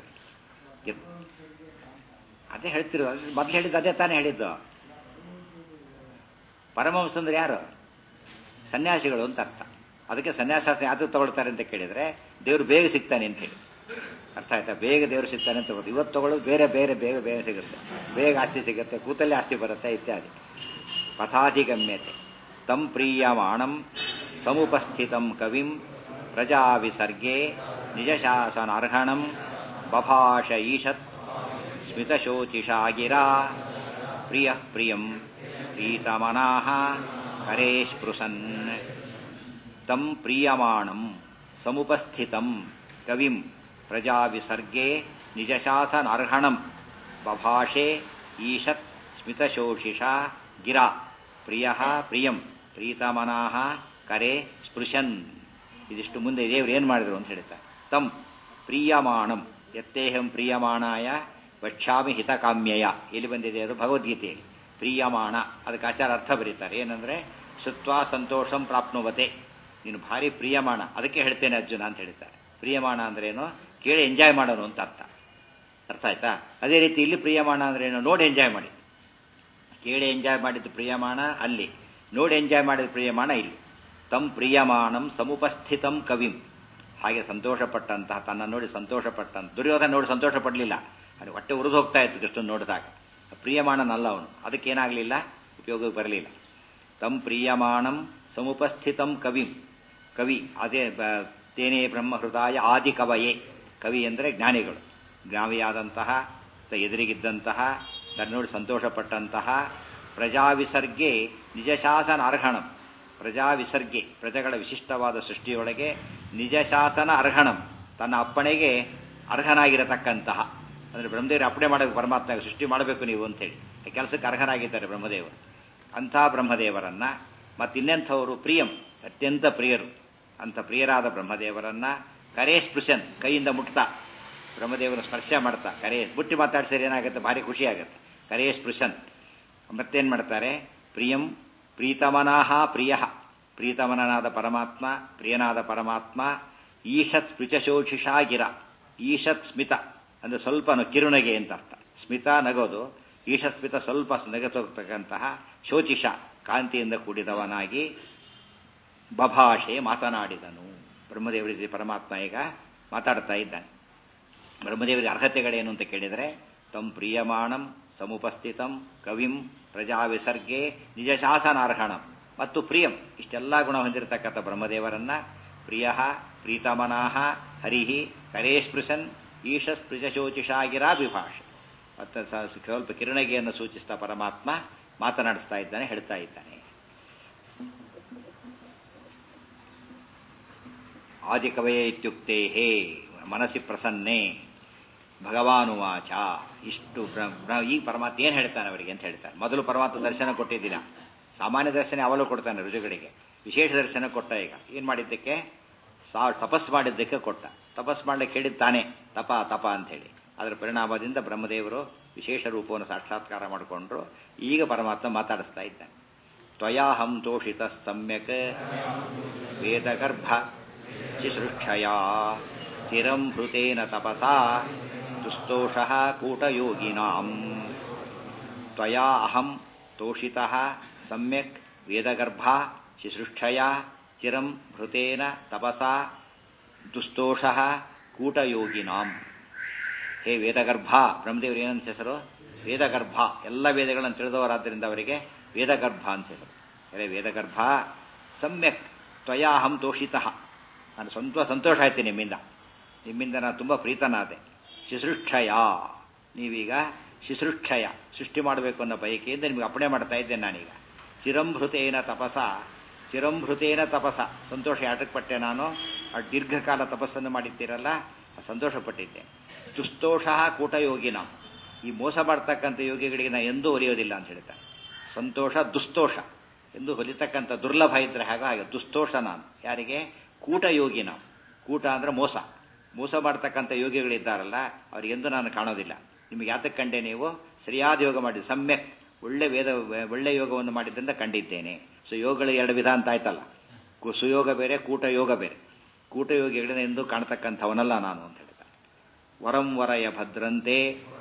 ಅದೇ ಹೇಳ್ತಿರೋ ಮೊದಲು ಹೇಳಿದ್ದು ಅದೇ ತಾನೇ ಹೇಳಿದ್ದು ಪರಮಹಂಸಂದ್ರೆ ಯಾರು ಸನ್ಯಾಸಿಗಳು ಅಂತ ಅರ್ಥ ಅದಕ್ಕೆ ಸನ್ಯಾಸಾಸ್ತ್ರ ಯಾವುದು ತಗೊಳ್ತಾರೆ ಅಂತ ಕೇಳಿದ್ರೆ ದೇವರು ಬೇಗ ಸಿಗ್ತಾನೆ ಅಂತ ಹೇಳಿ ಅರ್ಥ ಆಯ್ತಾ ಬೇಗ ದೇವರು ಸಿಗ್ತಾನೆ ಅಂತ ತಗೊಳ್ಳಿ ಇವತ್ತು ತಗೊಳ್ಳೋದು ಬೇರೆ ಬೇರೆ ಬೇಗ ಬೇಗ ಸಿಗುತ್ತೆ ಬೇಗ ಆಸ್ತಿ ಸಿಗುತ್ತೆ ಕೂತಲ್ಲಿ ಆಸ್ತಿ ಬರುತ್ತೆ ಇತ್ಯಾದಿ ಪಥಾಧಿಗಮ್ಯತೆ ತಂ ಪ್ರೀಯಮಾಣಂ ಸಮುಪಸ್ಥಿತಂ ಕವಿಂ ಪ್ರಜಾ ವಿಸರ್ಗೆ ನಿಜಶಾಸನಾರ್ಹಣಂ ಬಭಾಷ ಈಶತ್ ಸ್ಮಿತಶೋಚಿಷಾ ಗಿರಾ ಪ್ರಿಯ ಪ್ರಿಯಂ ಪ್ರೀತಮನಾಹ ಕರೇ ಸ್ಪೃಶನ್ ತಂ ಪ್ರೀಯಮಾಣಂ ಸಮುಪಸ್ಥಿತಂ ಕವಿಂ ಪ್ರಜಾ ವಿಸರ್ಗೆ ನಿಜಶಾಸನಾರ್ಹಣಂ ಬಭಾಷೆ ಈಶತ್ ಸ್ಮಿತಶೋಷಿಷಾ ಗಿರಾ ಪ್ರಿಯ ಪ್ರಿಯಂ ಪ್ರೀತಮನಾಹ ಕರೆ ಸ್ಪೃಶನ್ ಇದಿಷ್ಟು ಮುಂದೆ ದೇವರು ಏನು ಮಾಡಿದ್ರು ಅಂತ ಹೇಳ್ತಾರೆ ತಂ ಪ್ರೀಯಮಾಣಂ ಎತ್ತೇಹಂ ಪ್ರೀಯಮಾಣಾಯ ವಕ್ಷ್ಯಾಮಿ ಹಿತಕಾಮ್ಯಯ ಎಲ್ಲಿ ಬಂದಿದೆ ಅದು ಭಗವದ್ಗೀತೆಯಲ್ಲಿ ಪ್ರೀಯಮಾಣ ಅದಕ್ಕೆ ಆಚಾರ ಅರ್ಥ ಬರೀತಾರೆ ಏನಂದ್ರೆ ಸುತ್ವಾ ಸಂತೋಷಂ ಪ್ರಾಪ್ನುವತೆ ನೀನು ಭಾರಿ ಪ್ರಿಯಮಾಣ ಅದಕ್ಕೆ ಹೇಳ್ತೇನೆ ಅರ್ಜುನ ಅಂತ ಹೇಳ್ತಾರೆ ಪ್ರಿಯಮಾಣ ಅಂದ್ರೇನು ಕೇಳಿ ಎಂಜಾಯ್ ಮಾಡೋನು ಅಂತ ಅರ್ಥ ಅರ್ಥ ಆಯ್ತಾ ಅದೇ ರೀತಿ ಇಲ್ಲಿ ಪ್ರಿಯಮಾಣ ಅಂದ್ರೇನು ನೋಡಿ ಎಂಜಾಯ್ ಮಾಡಿ ಕೇಳಿ ಎಂಜಾಯ್ ಮಾಡಿದ್ದು ಪ್ರಿಯಮಾಣ ಅಲ್ಲಿ ನೋಡಿ ಎಂಜಾಯ್ ಮಾಡಿದ ಪ್ರಿಯಮಾಣ ಇಲ್ಲಿ ತಂ ಪ್ರಿಯಮಾಣಂ ಸಮುಪಸ್ಥಿತಂ ಕವಿಂ ಹಾಗೆ ಸಂತೋಷಪಟ್ಟಂತಹ ತನ್ನ ನೋಡಿ ಸಂತೋಷಪಟ್ಟಂತ ದುರ್ಯೋಧನ ನೋಡಿ ಸಂತೋಷ ಪಡಲಿಲ್ಲ ಅದು ಹೊಟ್ಟೆ ಉರಿದು ಹೋಗ್ತಾ ಇತ್ತು ಕೃಷ್ಣನ್ ನೋಡಿದಾಗ ಪ್ರಿಯಮಾಣನಲ್ಲ ಅವನು ಅದಕ್ಕೇನಾಗಲಿಲ್ಲ ಉಪಯೋಗಕ್ಕೆ ಬರಲಿಲ್ಲ ತಂ ಪ್ರಿಯಮಾಣಂ ಸಮುಪಸ್ಥಿತಂ ಕವಿಂ ಕವಿ ಅದೇ ತೇನೇ ಬ್ರಹ್ಮಹೃದಾಯ ಆದಿ ಕವಯೇ ಕವಿ ಅಂದರೆ ಜ್ಞಾನಿಗಳು ಜ್ಞಾನಿಯಾದಂತಹ ಎದುರಿಗಿದ್ದಂತಹ ತನ್ನೋಡಿ ಸಂತೋಷಪಟ್ಟಂತಹ ಪ್ರಜಾವಿಸರ್ಗೆ ನಿಜಶಾಸನ ಅರ್ಹಣಂ ಪ್ರಜಾವಿಸರ್ಗೆ ಪ್ರಜೆಗಳ ವಿಶಿಷ್ಟವಾದ ಸೃಷ್ಟಿಯೊಳಗೆ ನಿಜಶಾಸನ ಅರ್ಹಣಂ ತನ್ನ ಅಪ್ಪಣೆಗೆ ಅರ್ಹನಾಗಿರತಕ್ಕಂತಹ ಅಂದರೆ ಬ್ರಹ್ಮದೇವರು ಅಪ್ಪಣೆ ಮಾಡಬೇಕು ಪರಮಾತ್ಮ ಸೃಷ್ಟಿ ಮಾಡಬೇಕು ನೀವು ಅಂತೇಳಿ ಕೆಲಸಕ್ಕೆ ಅರ್ಹರಾಗಿದ್ದಾರೆ ಬ್ರಹ್ಮದೇವರು ಅಂಥ ಬ್ರಹ್ಮದೇವರನ್ನ ಮತ್ತಿನ್ನೆಂಥವರು ಪ್ರಿಯಂ ಅತ್ಯಂತ ಪ್ರಿಯರು ಅಂಥ ಪ್ರಿಯರಾದ ಬ್ರಹ್ಮದೇವರನ್ನ ಕರೇ ಸ್ಪೃಶನ್ ಕೈಯಿಂದ ಮುಟ್ತಾ ಬ್ರಹ್ಮದೇವರ ಸ್ಪರ್ಶ ಮಾಡ್ತಾ ಕರೆ ಮುಟ್ಟಿ ಮಾತಾಡ್ಸಿದ್ರೆ ಏನಾಗುತ್ತೆ ಭಾರಿ ಖುಷಿ ಆಗುತ್ತೆ ಕರೇ ಸ್ಪೃಶನ್ ಮತ್ತೇನು ಮಾಡ್ತಾರೆ ಪ್ರಿಯಂ ಪ್ರೀತಮನಾಹ ಪ್ರಿಯ ಪ್ರೀತಮನನಾದ ಪರಮಾತ್ಮ ಪ್ರಿಯನಾದ ಪರಮಾತ್ಮ ಈಷತ್ ಸ್ಪೃಚಶೋಷಿಷಾ ಗಿರ ಈಷತ್ ಸ್ಮಿತ ಅಂದರೆ ಸ್ವಲ್ಪ ಕಿರುನಗೆ ಅಂತ ಅರ್ಥ ಸ್ಮಿತ ನಗೋದು ಈಷತ್ ಸ್ಮಿತ ಸ್ವಲ್ಪ ನಗತೋಗ್ತಕ್ಕಂತಹ ಶೋಚಿಷ ಕಾಂತಿಯಿಂದ ಕೂಡಿದವನಾಗಿ ಬಭಾಷೆ ಮಾತನಾಡಿದನು ಬ್ರಹ್ಮದೇವರಿಗೆ ಪರಮಾತ್ಮ ಈಗ ಮಾತಾಡ್ತಾ ಇದ್ದಾನೆ ಬ್ರಹ್ಮದೇವರಿಗೆ ಅರ್ಹತೆಗಳೇನು ಅಂತ ಕೇಳಿದರೆ ತಂ ಪ್ರಿಯಮಾಣಂ ಸಮುಪಸ್ಥಿತಂ ಕವಿಂ ಪ್ರಜಾವಿಸರ್ಗೆ ನಿಜ ಶಾಸನಾರ್ಹಣಂ ಮತ್ತು ಪ್ರಿಯಂ ಇಷ್ಟೆಲ್ಲ ಗುಣ ಹೊಂದಿರತಕ್ಕಂಥ ಬ್ರಹ್ಮದೇವರನ್ನ ಪ್ರಿಯ ಪ್ರೀತಮನಾಹ ಹರಿಹಿ ಕರೇಸ್ಪೃಶನ್ ಈಶಸ್ಪೃಶೋಚಿಷಾಗಿರಾ ವಿಭಾಷೆ ಮತ್ತು ಸ್ವಲ್ಪ ಕಿರಣಗಿಯನ್ನು ಸೂಚಿಸ್ತಾ ಪರಮಾತ್ಮ ಮಾತನಾಡಿಸ್ತಾ ಇದ್ದಾನೆ ಹೇಳ್ತಾ ಇದ್ದಾನೆ ಆದಿಕವಯೇ ಇತ್ಯುಕ್ತೆ ಹೇ ಮನಸ್ಸಿ ಪ್ರಸನ್ನೆ ಭಗವಾನುವಾಚ ಇಷ್ಟು ಈ ಪರಮಾತ್ಮ ಏನು ಹೇಳ್ತಾನೆ ಅವರಿಗೆ ಅಂತ ಹೇಳ್ತಾನೆ ಮೊದಲು ಪರಮಾತ್ಮ ದರ್ಶನ ಕೊಟ್ಟಿದ್ದಿಲ್ಲ ಸಾಮಾನ್ಯ ದರ್ಶನ ಅವಳು ಕೊಡ್ತಾನೆ ರುಜುಗಳಿಗೆ ವಿಶೇಷ ದರ್ಶನ ಕೊಟ್ಟ ಈಗ ಏನು ಮಾಡಿದ್ದಕ್ಕೆ ಸಾ ತಪಸ್ ಮಾಡಿದ್ದಕ್ಕೆ ಕೊಟ್ಟ ತಪಸ್ ಮಾಡ್ಲಿಕ್ಕೆ ಹೇಳಿದ್ದಾನೆ ತಪ ತಪ ಅಂಥೇಳಿ ಅದರ ಪರಿಣಾಮದಿಂದ ಬ್ರಹ್ಮದೇವರು ವಿಶೇಷ ರೂಪವನ್ನು ಸಾಕ್ಷಾತ್ಕಾರ ಮಾಡಿಕೊಂಡ್ರು ಈಗ ಪರಮಾತ್ಮ ಮಾತಾಡಿಸ್ತಾ ಇದ್ದಾನೆ ತ್ವಯಾಹಂ ತೋಷಿತ ಸಮ್ಯಕ್ ವೇದಗರ್ಭ ಶಿಸೃಕ್ಷಯ ಚಿರಂ ಹೃತೇನ ತಪಸಾ ದುಸ್ತೋಷ ಕೂಟಯೋಗಿನಾಂ ತ್ವಯಾ ಅಹಂ ತೋಷಿತಃ ಸಮ್ಯಕ್ ವೇದಗರ್ಭ ಶಿಸೃಕ್ಷಯ ಚಿರಂ ಭೃತೇನ ತಪಸಾ ದುಸ್ತೋಷ ಕೂಟಯೋಗಿನಾಂ ಹೇ ವೇದಗರ್ಭ ಬ್ರಹ್ಮದೇವರು ಏನಂತ ಹೆಸರು ವೇದಗರ್ಭ ಎಲ್ಲ ವೇದಗಳನ್ನು ತಿಳಿದವರಾದ್ದರಿಂದ ಅವರಿಗೆ ವೇದಗರ್ಭ ಅಂತ ಹೆಸರು ಅದೇ ವೇದಗರ್ಭ ಸಮ್ಯಕ್ ತ್ವಯಾಹಂ ತೋಷಿತಃ ನಾನು ಸ್ವಂತ ಸಂತೋಷ ಆಯ್ತು ನಿಮ್ಮಿಂದ ನಿಮ್ಮಿಂದ ನಾನು ತುಂಬ ಪ್ರೀತನಾದೆ ಶಿಸೃಕ್ಷಯ ನೀವೀಗ ಶಿಸೃಕ್ಷಯ ಸೃಷ್ಟಿ ಮಾಡಬೇಕು ಅನ್ನೋ ಬಯಕೆಯಿಂದ ನಿಮಗೆ ಅಪ್ಪಣೆ ಮಾಡ್ತಾ ಇದ್ದೇನೆ ನಾನೀಗ ಚಿರಂಭೃತೇನ ತಪಸ ಚಿರಂಭೃತೇನ ತಪಸ ಸಂತೋಷ ಯಾಟಕ್ಪಟ್ಟೆ ನಾನು ಆ ದೀರ್ಘಕಾಲ ತಪಸ್ಸನ್ನು ಮಾಡಿದ್ದೀರಲ್ಲ ಸಂತೋಷಪಟ್ಟಿದ್ದೆ ದುಸ್ತೋಷ ಕೂಟಯೋಗಿನ ಈ ಮೋಸ ಮಾಡ್ತಕ್ಕಂಥ ಯೋಗಿಗಳಿಗೆ ನಾ ಎಂದೂ ಒಲಿಯೋದಿಲ್ಲ ಅಂತ ಹೇಳ್ತಾರೆ ಸಂತೋಷ ದುಸ್ತೋಷ ಎಂದು ಹೊಲಿತಕ್ಕಂಥ ದುರ್ಲಭ ಇದ್ರೆ ಹಾಗೆ ಹಾಗೆ ದುಸ್ತೋಷ ನಾನು ಯಾರಿಗೆ ಕೂಟ ಯೋಗಿನ ಕೂಟ ಅಂದ್ರೆ ಮೋಸ ಮೋಸ ಮಾಡ್ತಕ್ಕಂಥ ಯೋಗಿಗಳಿದ್ದಾರಲ್ಲ ಅವ್ರಿಗೆಂದು ನಾನು ಕಾಣೋದಿಲ್ಲ ನಿಮಗೆ ಯಾತಕ್ಕೆ ಕಂಡೆ ನೀವು ಸರಿಯಾದ ಯೋಗ ಮಾಡಿ ಸಮ್ಯಕ್ ಒಳ್ಳೆ ವೇದ ಒಳ್ಳೆ ಯೋಗವನ್ನು ಮಾಡಿದ್ರಿಂದ ಕಂಡಿದ್ದೇನೆ ಸೊ ಯೋಗಗಳು ಎರಡು ವಿಧ ಅಂತ ಆಯ್ತಲ್ಲ ಸುಯೋಗ ಬೇರೆ ಕೂಟ ಯೋಗ ಬೇರೆ ಕೂಟ ಯೋಗಿಗಳಿಂದ ಎಂದು ಕಾಣ್ತಕ್ಕಂಥವನಲ್ಲ ನಾನು ಅಂತ ಹೇಳ್ತಾರೆ ವರಂ ವರಯ ಭದ್ರಂತೆ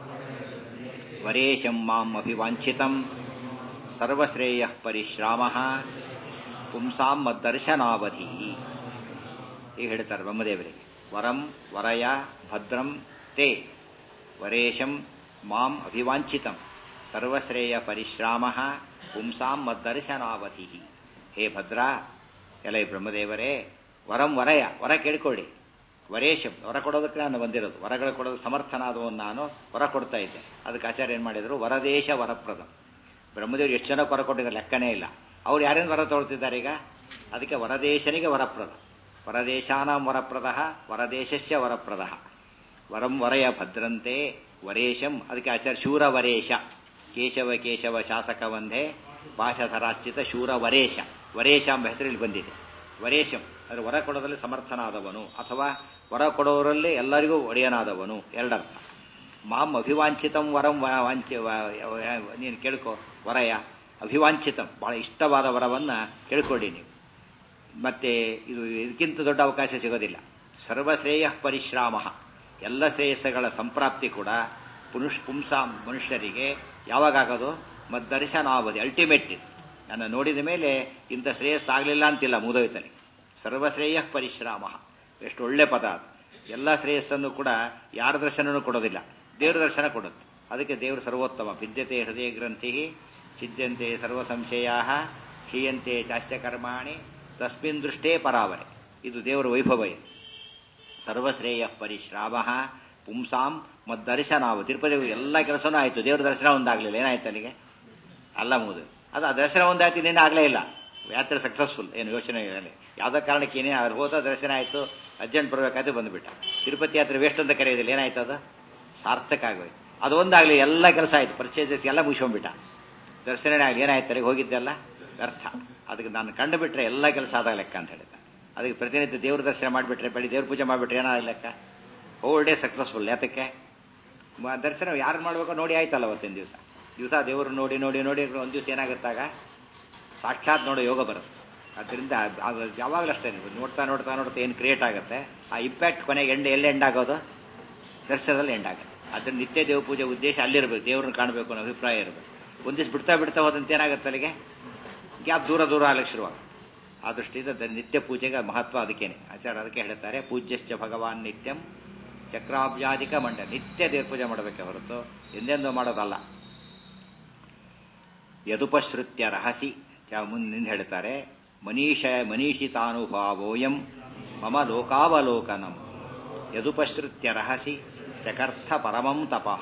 ವರೇಶಂ ಮಾಂ ಅಭಿವಾಂಛಿತಂ ಸರ್ವಶ್ರೇಯ ಪರಿಶ್ರಾಮ ಪುಂಸಾಂ ಮದ್ದರ್ಶನಾವಧಿ ಈಗ ಹೇಳ್ತಾರೆ ಬ್ರಹ್ಮದೇವರಿಗೆ ವರಂ ವರಯ ಭದ್ರಂ ತೇ ವರೇಶಂ ಮಾಂ ಅಭಿವಾಂಛಿತಂ ಸರ್ವಶ್ರೇಯ ಪರಿಶ್ರಾಮ ಪುಂಸಾಂ ಮದ್ದರ್ಶನಾವಧಿ ಹೇ ಭದ್ರ ಎಲ್ಲ ಈ ಬ್ರಹ್ಮದೇವರೇ ವರಂ ವರಯ ವರ ಕೇಳ್ಕೊಳ್ಳಿ ವರೇಶಂ ವರ ಕೊಡೋದಕ್ಕೆ ನಾನು ಬಂದಿರೋದು ವರಗಳು ಕೊಡೋದು ಸಮರ್ಥನಾದವನು ನಾನು ವರ ಕೊಡ್ತಾ ಇದ್ದೆ ಅದಕ್ಕೆ ಆಚಾರ್ಯ ಏನು ಮಾಡಿದರು ವರದೇಶ ವರಪ್ರದಂ ಬ್ರಹ್ಮದೇವರು ಎಷ್ಟು ಜನಕ್ಕೆ ವರ ಕೊಟ್ಟಿದ್ದಾರೆ ಲೆಕ್ಕನೇ ಇಲ್ಲ ಅವ್ರು ಯಾರೇನು ವರ ತೊಗೊಳ್ತಿದ್ದಾರೆ ಈಗ ಅದಕ್ಕೆ ವರದೇಶನಿಗೆ ವರಪ್ರದ ವರದೇಶಾನಾಂ ವರಪ್ರದ ವರದೇಶಸ್ಯ ವರಪ್ರದ ವರಂ ವರಯ ಭದ್ರಂತೆ ವರೇಶಂ ಅದಕ್ಕೆ ಆಚಾರ್ಯ ಶೂರವರೇಶ ಕೇಶವ ಕೇಶವ ಶಾಸಕ ಒಂದೇ ಭಾಷಧರಾಚಿತ ಶೂರ ವರೇಶ ವರೇಶ ಎಂಬ ಹೆಸರಲ್ಲಿ ಬಂದಿದೆ ವರೇಶಂ ಅಂದರೆ ವರ ಕೊಡೋದ್ರಲ್ಲಿ ಸಮರ್ಥನಾದವನು ಅಥವಾ ವರ ಕೊಡೋರಲ್ಲಿ ಎಲ್ಲರಿಗೂ ಒಡೆಯನಾದವನು ಎರಡರ್ಥ ಮಾಂ ಅಭಿವಾಂಛಿತಂ ವರಂ ವಾಂಚ ನೀನು ಕೇಳ್ಕೊ ವರಯ ಅಭಿವಾಂಛಿತಂ ಬಹಳ ಇಷ್ಟವಾದ ವರವನ್ನು ಕೇಳ್ಕೊಳ್ಳಿ ನೀವು ಮತ್ತೆ ಇದು ಇದಕ್ಕಿಂತ ದೊಡ್ಡ ಅವಕಾಶ ಸಿಗೋದಿಲ್ಲ ಸರ್ವಶ್ರೇಯ ಪರಿಶ್ರಾಮ ಎಲ್ಲ ಶ್ರೇಯಸ್ಸುಗಳ ಸಂಪ್ರಾಪ್ತಿ ಕೂಡ ಪುನುಷ್ ಪುಂಸಾಂ ಮನುಷ್ಯರಿಗೆ ಯಾವಾಗಾಗೋದು ಮದ್ದರ್ಶನಾವಧಿ ಅಲ್ಟಿಮೇಟ್ ಇದು ನನ್ನ ನೋಡಿದ ಮೇಲೆ ಇಂಥ ಶ್ರೇಯಸ್ಸು ಆಗಲಿಲ್ಲ ಅಂತಿಲ್ಲ ಮುದೋಯ್ತಲ್ಲಿ ಸರ್ವಶ್ರೇಯ ಪರಿಶ್ರಾಮ ಎಷ್ಟು ಒಳ್ಳೆ ಪದ ಅದು ಎಲ್ಲ ಶ್ರೇಯಸ್ಸನ್ನು ಕೂಡ ಯಾರ ದರ್ಶನನೂ ಕೊಡೋದಿಲ್ಲ ದೇವ್ರ ದರ್ಶನ ಕೊಡುತ್ತೆ ಅದಕ್ಕೆ ದೇವರು ಸರ್ವೋತ್ತಮ ಭಿದ್ಯತೆ ಹೃದಯ ಗ್ರಂಥಿ ಸಿದ್ಧಂತೆ ಸರ್ವ ಸಂಶಯಾ ಕ್ಷೀಯಂತೆ ಚಾಸ್ಯ ಕರ್ಮಾಣಿ ತಸ್ಮಿನ್ ದೃಷ್ಟೇ ಪರಾವರೆ ಇದು ದೇವರ ವೈಭವ ಇದು ಸರ್ವಶ್ರೇಯ ಪರಿಶ್ರಾಮ ಪುಂಸಾಂ ಮದ್ದರ್ಶನಾವು ತಿರುಪತಿ ಎಲ್ಲ ಕೆಲಸನೂ ಆಯಿತು ದೇವ್ರ ದರ್ಶನ ಒಂದಾಗಲಿಲ್ಲ ಏನಾಯ್ತು ಅಲ್ಲಿಗೆ ಅಲ್ಲ ಮುಗಿದು ಅದು ಆ ದರ್ಶನ ಒಂದಾಯ್ತು ಇನ್ನೇನು ಆಗಲೇ ಇಲ್ಲ ಯಾತ್ರೆ ಸಕ್ಸಸ್ಫುಲ್ ಏನು ಯೋಚನೆ ಇರಲಿ ಯಾವುದೋ ಕಾರಣಕ್ಕೆ ಏನೇ ಅವ್ರು ಹೋದ ದರ್ಶನ ಆಯಿತು ಅರ್ಜೆಂಟ್ ಬರಬೇಕಾಯ್ತು ಬಂದುಬಿಟ್ಟ ತಿರುಪತಿ ಯಾತ್ರೆ ವೇಸ್ಟ್ ಅಂತ ಕರೆಯೋದಿಲ್ಲ ಏನಾಯ್ತು ಅದು ಸಾರ್ಥಕ ಆಗೋಯ್ತು ಅದು ಒಂದಾಗಲಿ ಎಲ್ಲ ಕೆಲಸ ಆಯಿತು ಪರ್ಚೇಸಸ್ ಎಲ್ಲ ಮುಗಿಸ್ಕೊಂಡ್ಬಿಟ್ಟ ದರ್ಶನನೇ ಆಗಲಿ ಏನಾಯ್ತು ಅಲ್ಲಿಗೆ ಹೋಗಿದ್ದೆಲ್ಲ ವ್ಯರ್ಥ ಅದಕ್ಕೆ ನಾನು ಕಂಡು ಬಿಟ್ರೆ ಎಲ್ಲ ಕೆಲಸ ಆದಾಗ ಲೆಕ್ಕ ಅಂತ ಹೇಳಿದ ಅದಕ್ಕೆ ಪ್ರತಿನಿತ್ಯ ದೇವ್ರ ದರ್ಶನ ಮಾಡಿಬಿಟ್ರೆ ಬೆಳಿ ದೇವ್ರ ಪೂಜೆ ಮಾಡಿಬಿಟ್ರೆ ಏನಾದ ಲೆಕ್ಕ ಹೋಲ್ ಡೇ ಸಕ್ಸಸ್ಫುಲ್ ಯಾತಕ್ಕೆ ಮ- ದರ್ಶನ ಯಾರು ಮಾಡಬೇಕೋ ನೋಡಿ ಆಯ್ತಲ್ಲ ಅವತ್ತಿನ ದಿವಸ ದಿವಸ ದೇವರು ನೋಡಿ ನೋಡಿ ನೋಡಿ ಒಂದು ದಿವಸ ಏನಾಗುತ್ತಾಗ ಸಾಕ್ಷಾತ್ ನೋಡೋ ಯೋಗ ಬರುತ್ತೆ ಅದರಿಂದ ಯಾವಾಗಲೂ ಅಷ್ಟೇ ನೀವು ನೋಡ್ತಾ ನೋಡ್ತಾ ನೋಡ್ತಾ ಏನು ಕ್ರಿಯೇಟ್ ಆಗುತ್ತೆ ಆ ಇಂಪ್ಯಾಕ್ಟ್ ಕೊನೆಗೆ ಎಂಡ್ ಎಲ್ಲಿ ಎಂಡ್ ಆಗೋದು ದರ್ಶನದಲ್ಲಿ ಎಂಡ್ ಆಗುತ್ತೆ ಅದರಿಂದ ನಿತ್ಯ ದೇವ ಪೂಜೆ ಉದ್ದೇಶ ಅಲ್ಲಿರ್ಬೇಕು ದೇವ್ರನ್ನ ಕಾಣಬೇಕು ಅನ್ನೋ ಅಭಿಪ್ರಾಯ ಇರಬೇಕು ಒಂದು ದಿವಸ ಬಿಡ್ತಾ ಬಿಡ್ತಾ ಹೋದಂತೆ ಏನಾಗುತ್ತೆ ಅಲ್ಲಿಗೆ ಗ್ಯಾಪ್ ದೂರ ದೂರ ಆಗ್ಲಿಕ್ಕೆ ಶುರುವಾಗುತ್ತೆ ಆ ದೃಷ್ಟಿಯಿಂದ ದ- ನಿತ್ಯ ಪೂಜೆಗೆ ಮಹತ್ವ ಅದಕ್ಕೇನೆ ಆಚಾರ ಅದಕ್ಕೆ ಹೇಳ್ತಾರೆ ಪೂಜ್ಯಶ್ಚ ಭಗವಾನ್ ನಿತ್ಯಂ ಚಕ್ರಾಬ್ಜಾಧಿಕ ಮಂಡ ನಿತ್ಯ ದೇವ್ರ ಪೂಜೆ ಮಾಡಬೇಕೆ ಹೊರತು ಎಂದೆಂದೂ ಮಾಡೋದಲ್ಲ ಯದುಪಶ್ರುತ್ಯ ರಹಸಿ ಚ ಮುಂದೆ ಹೇಳ್ತಾರೆ ಮನೀಷ ಮನೀಷಿತಾನುಭಾವೋಯಂ ಮಮ ಲೋಕಾವಲೋಕನಂ ಯದುಪಶ್ರುತ್ಯ ರಹಸಿ ಚಕರ್ಥ ಪರಮಂ ತಪಃ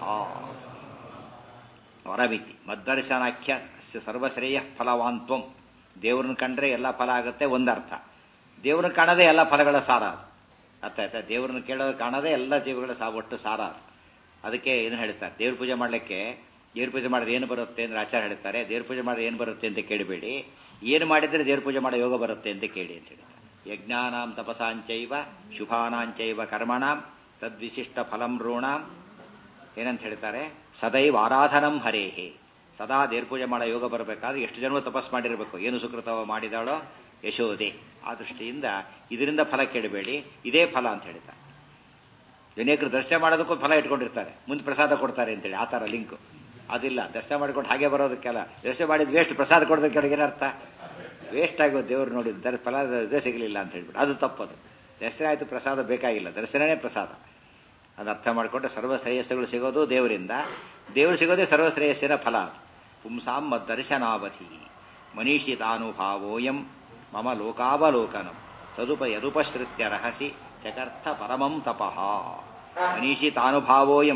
ವರಮಿತಿ ಮದ್ದರ್ಶನಾಖ್ಯ ಸರ್ವಶ್ರೇಯ ಫಲವಾನ್ತ್ವಂ ದೇವ್ರನ್ನ ಕಂಡ್ರೆ ಎಲ್ಲ ಫಲ ಆಗುತ್ತೆ ಒಂದರ್ಥ ದೇವ್ರನ್ನ ಕಾಣದೇ ಎಲ್ಲ ಫಲಗಳ ಸಾರ ಅದು ಅರ್ಥ ಆಯ್ತಾ ದೇವ್ರನ್ನ ಕೇಳೋದು ಕಾಣದೇ ಎಲ್ಲ ಜೀವಗಳ ಸಾ ಒಟ್ಟು ಸಾರ ಅದು ಅದಕ್ಕೆ ಏನು ಹೇಳ್ತಾರೆ ದೇವ್ರ ಪೂಜೆ ಮಾಡಲಿಕ್ಕೆ ದೇವ್ರ ಪೂಜೆ ಮಾಡಿದ್ರೆ ಏನು ಬರುತ್ತೆ ಅಂದ್ರೆ ಆಚಾರ ಹೇಳ್ತಾರೆ ದೇವ್ರ ಪೂಜೆ ಮಾಡಿದ್ರೆ ಏನು ಬರುತ್ತೆ ಅಂತ ಕೇಳಬೇಡಿ ಏನು ಮಾಡಿದ್ರೆ ದೇವ್ರ ಪೂಜೆ ಮಾಡೋ ಯೋಗ ಬರುತ್ತೆ ಅಂತ ಕೇಳಿ ಅಂತ ಹೇಳ್ತಾರೆ ಯಜ್ಞಾನಾಂ ತಪಸಾಂಚೈವ ಶುಭಾನಾಂಚೈವ ಕರ್ಮಣಾಂ ತದ್ವಿಶಿಷ್ಟ ಫಲಂ ಋಣಾಂ ಏನಂತ ಹೇಳ್ತಾರೆ ಸದೈವ ಆರಾಧನಂ ಹರೇಹೇ ಸದಾ ದೇವ್ರ ಪೂಜೆ ಮಾಡೋ ಯೋಗ ಬರಬೇಕಾದ್ರೆ ಎಷ್ಟು ಜನ್ಮ ತಪಸ್ ಮಾಡಿರಬೇಕು ಏನು ಸುಕೃತವ ಮಾಡಿದಾಳೋ ಯಶೋದೆ ಆ ದೃಷ್ಟಿಯಿಂದ ಇದರಿಂದ ಫಲ ಕೇಳಬೇಡಿ ಇದೇ ಫಲ ಅಂತ ಹೇಳ್ತಾರೆ ಅನೇಕರು ದರ್ಶನ ಮಾಡೋದಕ್ಕೂ ಫಲ ಇಟ್ಕೊಂಡಿರ್ತಾರೆ ಮುಂದೆ ಪ್ರಸಾದ ಕೊಡ್ತಾರೆ ಅಂತೇಳಿ ಆ ಥರ ಲಿಂಕು ಅದಿಲ್ಲ ದರ್ಶನ ಮಾಡಿಕೊಂಡು ಹಾಗೆ ಬರೋದಕ್ಕೆಲ್ಲ ದರ್ಶನ ಮಾಡಿದ ವೇಸ್ಟ್ ಪ್ರಸಾದ ಕೊಡೋದಕ್ಕೆ ಏನರ್ಥ ವೇಸ್ಟ್ ಆಗೋದು ದೇವ್ರು ನೋಡಿದ ದರ್ ಫಲ ಇದೇ ಸಿಗಲಿಲ್ಲ ಅಂತ ಹೇಳ್ಬಿಟ್ಟು ಅದು ತಪ್ಪದು ದರ್ಶನ ಆಯಿತು ಪ್ರಸಾದ ಬೇಕಾಗಿಲ್ಲ ದರ್ಶನನೇ ಪ್ರಸಾದ ಅದು ಅರ್ಥ ಮಾಡಿಕೊಂಡ್ರೆ ಸರ್ವ ಶ್ರೇಯಸ್ಸುಗಳು ಸಿಗೋದು ದೇವರಿಂದ ದೇವರು ಸಿಗೋದೇ ಸರ್ವ ಶ್ರೇಯಸ್ಸಿನ ಫಲ ಅದು ಪುಂಸಾಂ ದರ್ಶನಾವಧಿ ಮನೀಷಿತಾನುಭಾವೋಯಂ ಮಮ ಲೋಕಾವಲೋಕನಂ ಸದುಪ ಯದುಪಶ್ರುತ್ಯ ರಹಸಿ ಚಕರ್ಥ ಪರಮಂ ತಪಃ ಮನೀಷಿತಾನುಭಾವೋಯಂ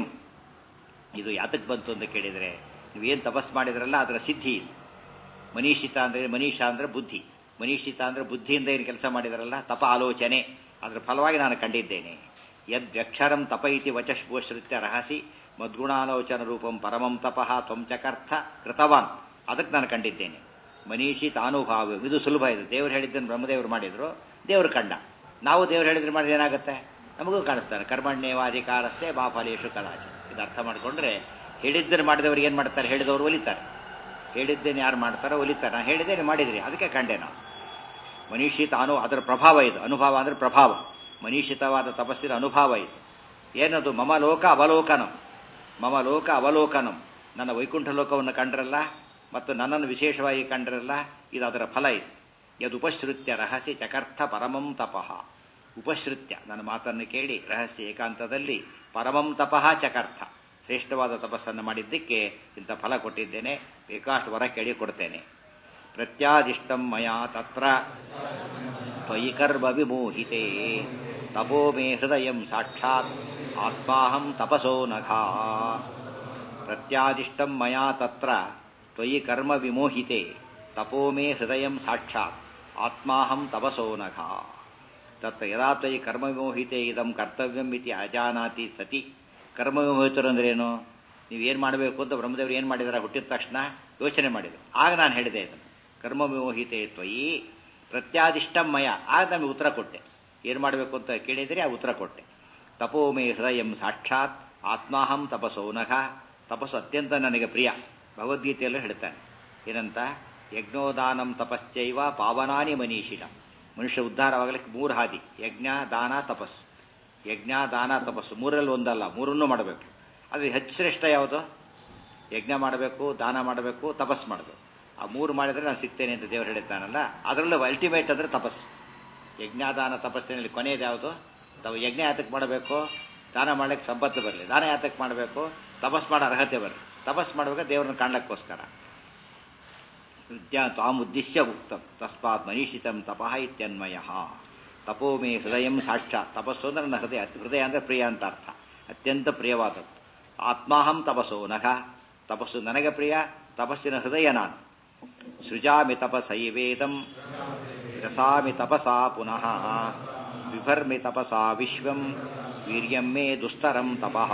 ಇದು ಯಾತಕ್ಕೆ ಬಂತು ಅಂತ ಕೇಳಿದರೆ ನೀವೇನು ತಪಸ್ ಮಾಡಿದ್ರಲ್ಲ ಅದರ ಸಿದ್ಧಿ ಇದು ಮನೀಷಿತ ಅಂದರೆ ಮನೀಷ ಅಂದರೆ ಬುದ್ಧಿ ಮನೀಷಿತ ಅಂದರೆ ಬುದ್ಧಿಯಿಂದ ಏನು ಕೆಲಸ ಮಾಡಿದಾರಲ್ಲ ತಪ ಆಲೋಚನೆ ಅದರ ಫಲವಾಗಿ ನಾನು ಕಂಡಿದ್ದೇನೆ ಯದ್ವ್ಯಕ್ಷರಂ ತಪ ಇತಿ ವಚಶ್ಪೋಶ್ರಿತ್ಯ ರಹಸಿ ಮದ್ಗುಣಾಲೋಚನ ರೂಪಂ ಪರಮಂ ತಪಃ ತ್ವಂಚಕರ್ಥ ಕೃತವಾನ್ ಅದಕ್ಕೆ ನಾನು ಕಂಡಿದ್ದೇನೆ ಮನೀಷಿ ತಾನುಭಾವ ಇದು ಸುಲಭ ಇದು ದೇವರು ಹೇಳಿದ್ದನ್ನು ಬ್ರಹ್ಮದೇವರು ಮಾಡಿದ್ರು ದೇವರು ಕಂಡ ನಾವು ದೇವರು ಹೇಳಿದ್ರೆ ಮಾಡಿದ್ರೆ ಏನಾಗುತ್ತೆ ನಮಗೂ ಕಾಣಿಸ್ತಾರೆ ಕರ್ಮಣ್ಯೇವಾಧಿಕಾರಸ್ಥೆ ಬಾಫಲೇಶು ಕಲಾಚ ಇದು ಅರ್ಥ ಮಾಡಿಕೊಂಡ್ರೆ ಹೇಳಿದ್ದನ್ನು ಮಾಡಿದವರು ಏನು ಮಾಡ್ತಾರೆ ಹೇಳಿದವರು ಒಲಿತಾರೆ ಹೇಳಿದ್ದೇನೆ ಯಾರು ಮಾಡ್ತಾರೋ ಒಲಿತಾರೆ ನಾನು ಹೇಳಿದ್ದೇನೆ ಮಾಡಿದ್ರಿ ಅದಕ್ಕೆ ಕಂಡೆ ನಾವು ಮನೀಷಿತ ಅನು ಅದರ ಪ್ರಭಾವ ಇದು ಅನುಭವ ಅಂದರೆ ಪ್ರಭಾವ ಮನೀಷಿತವಾದ ತಪಸ್ಸಿನ ಅನುಭವ ಇದು ಏನದು ಮಮ ಲೋಕ ಅವಲೋಕನಂ ಮಮ ಲೋಕ ಅವಲೋಕನಂ ನನ್ನ ವೈಕುಂಠ ಲೋಕವನ್ನು ಕಂಡ್ರಲ್ಲ ಮತ್ತು ನನ್ನನ್ನು ವಿಶೇಷವಾಗಿ ಕಂಡ್ರಲ್ಲ ಇದು ಅದರ ಫಲ ಇದು ಯದು ಉಪಶ್ರುತ್ಯ ರಹಸ್ಯ ಚಕರ್ಥ ಪರಮಂ ತಪಃ ಉಪಶ್ರುತ್ಯ ನನ್ನ ಮಾತನ್ನು ಕೇಳಿ ರಹಸ್ಯ ಏಕಾಂತದಲ್ಲಿ ಪರಮಂ ತಪಃ ಚಕರ್ಥ ಶ್ರೇಷ್ಠವಾದ ತಪಸ್ಸನ್ನು ಮಾಡಿದ್ದಕ್ಕೆ ಇಂಥ ಫಲ ಕೊಟ್ಟಿದ್ದೇನೆ ಬೇಕಾಷ್ಟು ವರ ಕೇಳಿ ಕೊಡ್ತೇನೆ ಪ್ರತ್ಯಾದಿಷ್ಟಂ ಮಯಾ ತತ್ರ ತ್ವಯಿ ಕರ್ಮ ವಿಮೋಹಿತೆ ತಪೋ ಮೇ ಹೃದಯ ಸಾಕ್ಷಾತ್ ಆತ್ಮಾಹಂ ತಪಸೋ ನಘಾ ಪ್ರತ್ಯಾದಿಷ್ಟಂ ಮಯಾ ತತ್ರ ತ್ವಯಿ ಕರ್ಮ ವಿಮೋಹಿತೆ ತಪೋ ಮೇ ಹೃದಯ ಸಾಕ್ಷಾತ್ ಆತ್ಮಾಹಂ ತಪಸೋ ನಘಾ ತತ್ರ ಯದಾ ತ್ವಯಿ ಕರ್ಮ ವಿಮೋಹಿತೆ ಇದಂ ಕರ್ತವ್ಯಂ ಇತಿ ಅಜಾನಾತಿ ಸತಿ ಕರ್ಮ ವಿಮೋಹಿತರು ಅಂದ್ರೇನು ನೀವೇನು ಮಾಡಬೇಕು ಅಂತ ಬ್ರಹ್ಮದೇವರು ಏನು ಮಾಡಿದಾರೆ ಹುಟ್ಟಿದ ತಕ್ಷಣ ಯೋಚನೆ ಮಾಡಿದರು ಆಗ ನಾನು ಹೇಳಿದೆ ಇದನ್ನು ಕರ್ಮ ವಿಮೋಹಿತೆ ತ್ವಯಿ ಪ್ರತ್ಯಾದಿಷ್ಟಂ ಮಯ ಆಗ ನಮಗೆ ಉತ್ತರ ಕೊಟ್ಟೆ ಏನು ಮಾಡಬೇಕು ಅಂತ ಕೇಳಿದರೆ ಆ ಉತ್ತರ ಕೊಟ್ಟೆ ತಪೋ ಮೇ ಹೃದಯಂ ಸಾಕ್ಷಾತ್ ಆತ್ಮಾಹಂ ತಪಸೋ ನಘ ತಪಸ್ಸು ಅತ್ಯಂತ ನನಗೆ ಪ್ರಿಯ ಭಗವದ್ಗೀತೆಯಲ್ಲೂ ಹೇಳ್ತಾನೆ ಏನಂತ ಯಜ್ಞೋದಾನಂ ತಪಶ್ಚೈವ ಪಾವನಾನಿ ಮನೀಷಿಣ ಮನುಷ್ಯ ಉದ್ಧಾರವಾಗಲಿಕ್ಕೆ ಮೂರು ಹಾದಿ ಯಜ್ಞ ದಾನ ತಪಸ್ಸು ಯಜ್ಞ ದಾನ ತಪಸ್ಸು ಮೂರಲ್ಲಿ ಒಂದಲ್ಲ ಮೂರನ್ನೂ ಮಾಡಬೇಕು ಅದು ಹೆಚ್ಚು ಶ್ರೇಷ್ಠ ಯಾವುದು ಯಜ್ಞ ಮಾಡಬೇಕು ದಾನ ಮಾಡಬೇಕು ತಪಸ್ಸು ಮಾಡಬೇಕು ಆ ಮೂರು ಮಾಡಿದರೆ ನಾನು ಸಿಗ್ತೇನೆ ಅಂತ ದೇವರು ಹೇಳಿದ್ದಾನಲ್ಲ ಅದರಲ್ಲೂ ಅಲ್ಟಿಮೇಟ್ ಅಂದರೆ ತಪಸ್ಸು ಯಜ್ಞಾದಾನ ತಪಸ್ಸಿನಲ್ಲಿ ಕೊನೆಯದು ಯಾವುದು ತಾವು ಯಜ್ಞ ಯಾತಕ್ಕೆ ಮಾಡಬೇಕು ದಾನ ಮಾಡ್ಲಿಕ್ಕೆ ಸಂಪತ್ತು ಬರಲಿ ದಾನ ಯಾತಕ್ಕೆ ಮಾಡಬೇಕು ತಪಸ್ ಮಾಡೋ ಅರ್ಹತೆ ಬರಲಿ ತಪಸ್ ಮಾಡಬೇಕು ದೇವರನ್ನ ಕಾಣ್ಲಿಕ್ಕೋಸ್ಕರ ವಿದ್ಯಾ ತ್ವಾಮುದ್ದೇಶ್ಯ ಉಕ್ತಂ ತಸ್ಮಾತ್ ಮನೀಷಿತಂ ತಪಃ ಇತ್ಯನ್ಮಯ ತಪೋ ಮೇ ಹೃದಯಂ ಸಾಕ್ಷಾತ್ ತಪಸ್ಸು ಅಂದ್ರೆ ನನ್ನ ಹೃದಯ ಹೃದಯ ಅಂದ್ರೆ ಪ್ರಿಯ ಅಂತ ಅರ್ಥ ಅತ್ಯಂತ ಪ್ರಿಯವಾದದ್ದು ಆತ್ಮಾಹಂ ತಪಸ್ಸೋ ನಖ ತಪಸ್ಸು ನನಗೆ ಪ್ರಿಯ ತಪಸ್ಸಿನ ಹೃದಯ ನಾನು ಸೃಜಾಮಿ ತಪಸೈವೇದಂ ರಸಾಮಿ ತಪಸಾ ಪುನಃ ವಿಭರ್ಮಿ ತಪಸಾ ವಿಶ್ವಂ ವೀರ್ಯಂ ಮೇ ದುಸ್ತರಂ ತಪಃ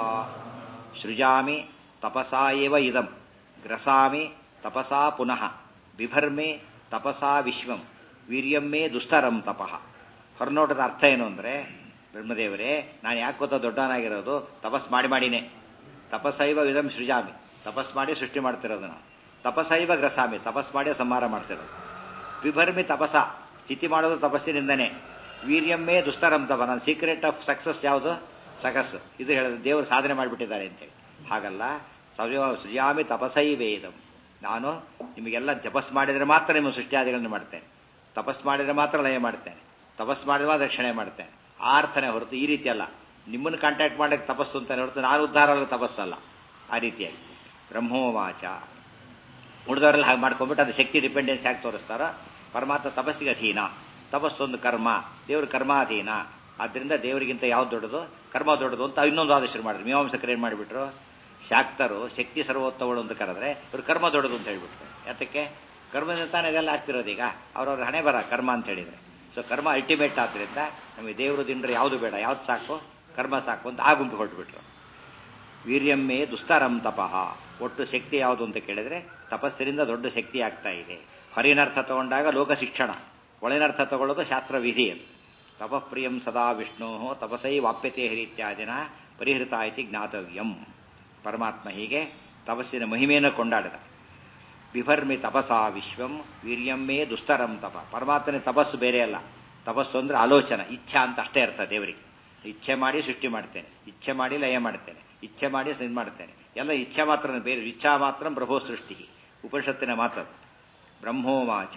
ಸೃಜಾಮಿ ತಪಸಾ ಏವ ಇದಂ ಗ್ರಸಾಮಿ ತಪಸಾ ಪುನಃ ಬಿಭರ್ಮೆ ತಪಸಾ ವಿಶ್ವಂ ವೀರ್ಯಂ ಮೇ ದುಸ್ತರಂ ತಪಃ ಹೊರನೋಟದ ಅರ್ಥ ಏನು ಅಂದರೆ ಬ್ರಹ್ಮದೇವರೇ ನಾನು ಯಾಕೆ ಗೊತ್ತಾ ದೊಡ್ಡವನಾಗಿರೋದು ತಪಸ್ ಮಾಡಿ ಮಾಡಿನೇ ತಪಸ್ಸೈವ ವಿಧಂ ಸೃಜಾಮಿ ತಪಸ್ ಮಾಡಿ ಸೃಷ್ಟಿ ಮಾಡ್ತಿರೋದು ನಾನು ತಪಸ್ಸೈವ ಗ್ರಸಾಮಿ ತಪಸ್ ಮಾಡಿ ಸಂಹಾರ ಮಾಡ್ತಿರೋದು ವಿಭರ್ಮಿ ತಪಸ ಸ್ಥಿತಿ ಮಾಡೋದು ತಪಸ್ಸಿನಿಂದನೇ ವೀರ್ಯಮ್ಮೇ ದುಸ್ತರಂ ತಪ ನನ್ನ ಸೀಕ್ರೆಟ್ ಆಫ್ ಸಕ್ಸಸ್ ಯಾವುದು ಸಕಸ್ ಇದು ಹೇಳಿದ್ರೆ ದೇವರು ಸಾಧನೆ ಮಾಡಿಬಿಟ್ಟಿದ್ದಾರೆ ಅಂತೇಳಿ ಹಾಗಲ್ಲ ಸವ್ಯ ಸೃಜಾಮಿ ತಪಸೈ ವೇದಂ ನಾನು ನಿಮಗೆಲ್ಲ ತಪಸ್ ಮಾಡಿದರೆ ಮಾತ್ರ ನಿಮ್ಮ ಸೃಷ್ಟಿಯಾದಿಗಳನ್ನು ಮಾಡ್ತೇನೆ ತಪಸ್ ಮಾಡಿದರೆ ಮಾತ್ರ ಲಯ ಮಾಡ್ತೇನೆ ತಪಸ್ ಮಾಡಿದ್ರೆ ಮಾತ್ರ ರಕ್ಷಣೆ ಮಾಡ್ತೇನೆ ಆ ಅರ್ಥನೇ ಹೊರತು ಈ ರೀತಿ ಅಲ್ಲ ನಿಮ್ಮನ್ನು ಕಾಂಟ್ಯಾಕ್ಟ್ ಮಾಡಕ್ಕೆ ತಪಸ್ಸು ಅಂತಾನೆ ಹೊರತು ನಾನು ಉದ್ಧಾರ ಆಗೋ ತಪಸ್ಸಲ್ಲ ಆ ರೀತಿಯಾಗಿ ಬ್ರಹ್ಮೋವಾಚ ಉಳಿದವರೆಲ್ಲ ಹಾಗೆ ಮಾಡ್ಕೊಂಡ್ಬಿಟ್ಟು ಅದು ಶಕ್ತಿ ಡಿಪೆಂಡೆನ್ಸ್ ಯಾಕೆ ತೋರಿಸ್ತಾರೋ ಪರಮಾತ್ಮ ತಪಸ್ಸಿಗೆ ಅಧೀನ ತಪಸ್ಸೊಂದು ಕರ್ಮ ದೇವ್ರ ಕರ್ಮಾಧೀನ ಆದ್ದರಿಂದ ದೇವರಿಗಿಂತ ಯಾವ್ದು ದೊಡ್ಡದು ಕರ್ಮ ದೊಡ್ಡದು ಅಂತ ಇನ್ನೊಂದು ಆದೇಶ ಮಾಡಿದ್ರು ಮೀಮಾಂಸಕರು ಏನು ಮಾಡಿಬಿಟ್ರು ಶಾಕ್ತರು ಶಕ್ತಿ ಸರ್ವೋತ್ತಮಗಳು ಅಂತ ಕರೆದ್ರೆ ಇವರು ಕರ್ಮ ದೊಡ್ಡದು ಅಂತ ಹೇಳ್ಬಿಟ್ರು ಯಾತಕ್ಕೆ ಕರ್ಮದಿಂದ ತಾನೇ ಇದೆಲ್ಲ ಆಗ್ತಿರೋದು ಈಗ ಅವ್ರವ್ರ ಹಣೆ ಬರ ಕರ್ಮ ಅಂತ ಹೇಳಿದ್ರೆ ಸೊ ಕರ್ಮ ಅಲ್ಟಿಮೇಟ್ ಆದ್ರಿಂದ ನಮಗೆ ದೇವರು ದಿಂಡ್ರೆ ಯಾವುದು ಬೇಡ ಯಾವ್ದು ಸಾಕು ಕರ್ಮ ಸಾಕು ಅಂತ ಆ ಗುಂಪು ಹೊರಟುಬಿಟ್ರು ವೀರ್ಯಮ್ಮೇ ದುಸ್ತರಂ ತಪಃ ಒಟ್ಟು ಶಕ್ತಿ ಯಾವುದು ಅಂತ ಕೇಳಿದ್ರೆ ತಪಸ್ಸಿನಿಂದ ದೊಡ್ಡ ಶಕ್ತಿ ಆಗ್ತಾ ಇದೆ ಹೊರಿನರ್ಥ ತಗೊಂಡಾಗ ಲೋಕ ಶಿಕ್ಷಣ ಒಳನರ್ಥ ತಗೊಳ್ಳೋದು ಶಾಸ್ತ್ರ ವಿಧಿ ಅದು ತಪಃಪ್ರಿಯಂ ಸದಾ ವಿಷ್ಣು ತಪಸೈ ವಾಪ್ಯತೆ ಹರಿತ್ಯಾದಿನ ಪರಿಹೃತ ಇತಿ ಜ್ಞಾತವ್ಯಂ ಪರಮಾತ್ಮ ಹೀಗೆ ತಪಸ್ಸಿನ ಮಹಿಮೆಯನ್ನು ಕೊಂಡಾಡಿದ ಬಿಭರ್ಮಿ ತಪಸಾ ವಿಶ್ವಂ ವೀರ್ಯಮ್ಮೇ ದುಸ್ತರಂ ತಪ ಪರಮಾತ್ಮನ ತಪಸ್ಸು ಬೇರೆ ಅಲ್ಲ ತಪಸ್ಸು ಅಂದ್ರೆ ಆಲೋಚನ ಇಚ್ಛಾ ಅಂತ ಅಷ್ಟೇ ಅರ್ಥ ದೇವರಿಗೆ ಇಚ್ಛೆ ಮಾಡಿ ಸೃಷ್ಟಿ ಮಾಡ್ತೇನೆ ಇಚ್ಛೆ ಮಾಡಿ ಲಯ ಮಾಡ್ತೇನೆ ಇಚ್ಛೆ ಮಾಡಿ ಇದು ಮಾಡ್ತೇನೆ ಎಲ್ಲ ಇಚ್ಛೆ ಮಾತ್ರ ಬೇರೆ ಇಚ್ಛಾ ಮಾತ್ರ ಪ್ರಭೋ ಸೃಷ್ಟಿ ಉಪನಿಷತ್ತಿನ ಮಾತದು ಬ್ರಹ್ಮೋವಾಚ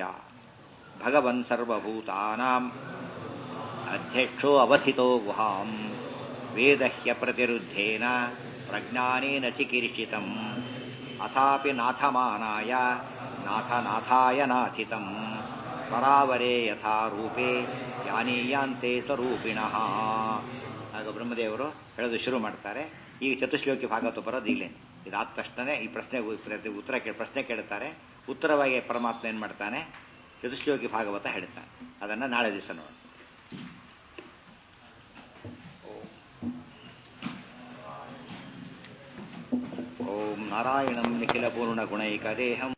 ಭಗವನ್ ಸರ್ವಭೂತಾನಾಂ ಅಧ್ಯಕ್ಷೋ ಅವಥಿತೋ ಗುಹಾಂ ವೇದಹ್ಯ ಪ್ರತಿರುದ್ಧೇನ ಪ್ರಜ್ಞಾನೇನ ಚಿಕಿರಿಚಿತಂ ಅಥಾಪಿ ನಾಥಮಾನಾಯ ನಾಥನಾಥಾಯ ನಾಥಿತಂ ಪರಾವರೇ ಯಥಾ ರೂಪೇ ಯಾನೀಯಾಂತೆ ಸ್ವರೂಪಿಣಃ ಆಗ ಬ್ರಹ್ಮದೇವರು ಹೇಳೋದು ಶುರು ಮಾಡ್ತಾರೆ ಈಗ ಚತುಶ್ಲೋಕಿ ಭಾಗವತ ಬರೋದು ಇಲ್ಲೇ ಇದಾದ ತಕ್ಷಣನೇ ಈ ಪ್ರಶ್ನೆ ಉತ್ತರ ಪ್ರಶ್ನೆ ಕೇಳ್ತಾರೆ ಉತ್ತರವಾಗಿ ಪರಮಾತ್ಮ ಏನು ಮಾಡ್ತಾನೆ ಚತುಶ್ಲೋಕಿ ಭಾಗವತ ಹೇಳ್ತಾನೆ ಅದನ್ನು ನಾಳೆ ದಿವಸ ನೋಡೋಣ ಓಂ ನಾರಾಯಣಂ ನಿಖಿಲ ಪೂರ್ಣ ಗುಣೈಕ ದೇಹಂ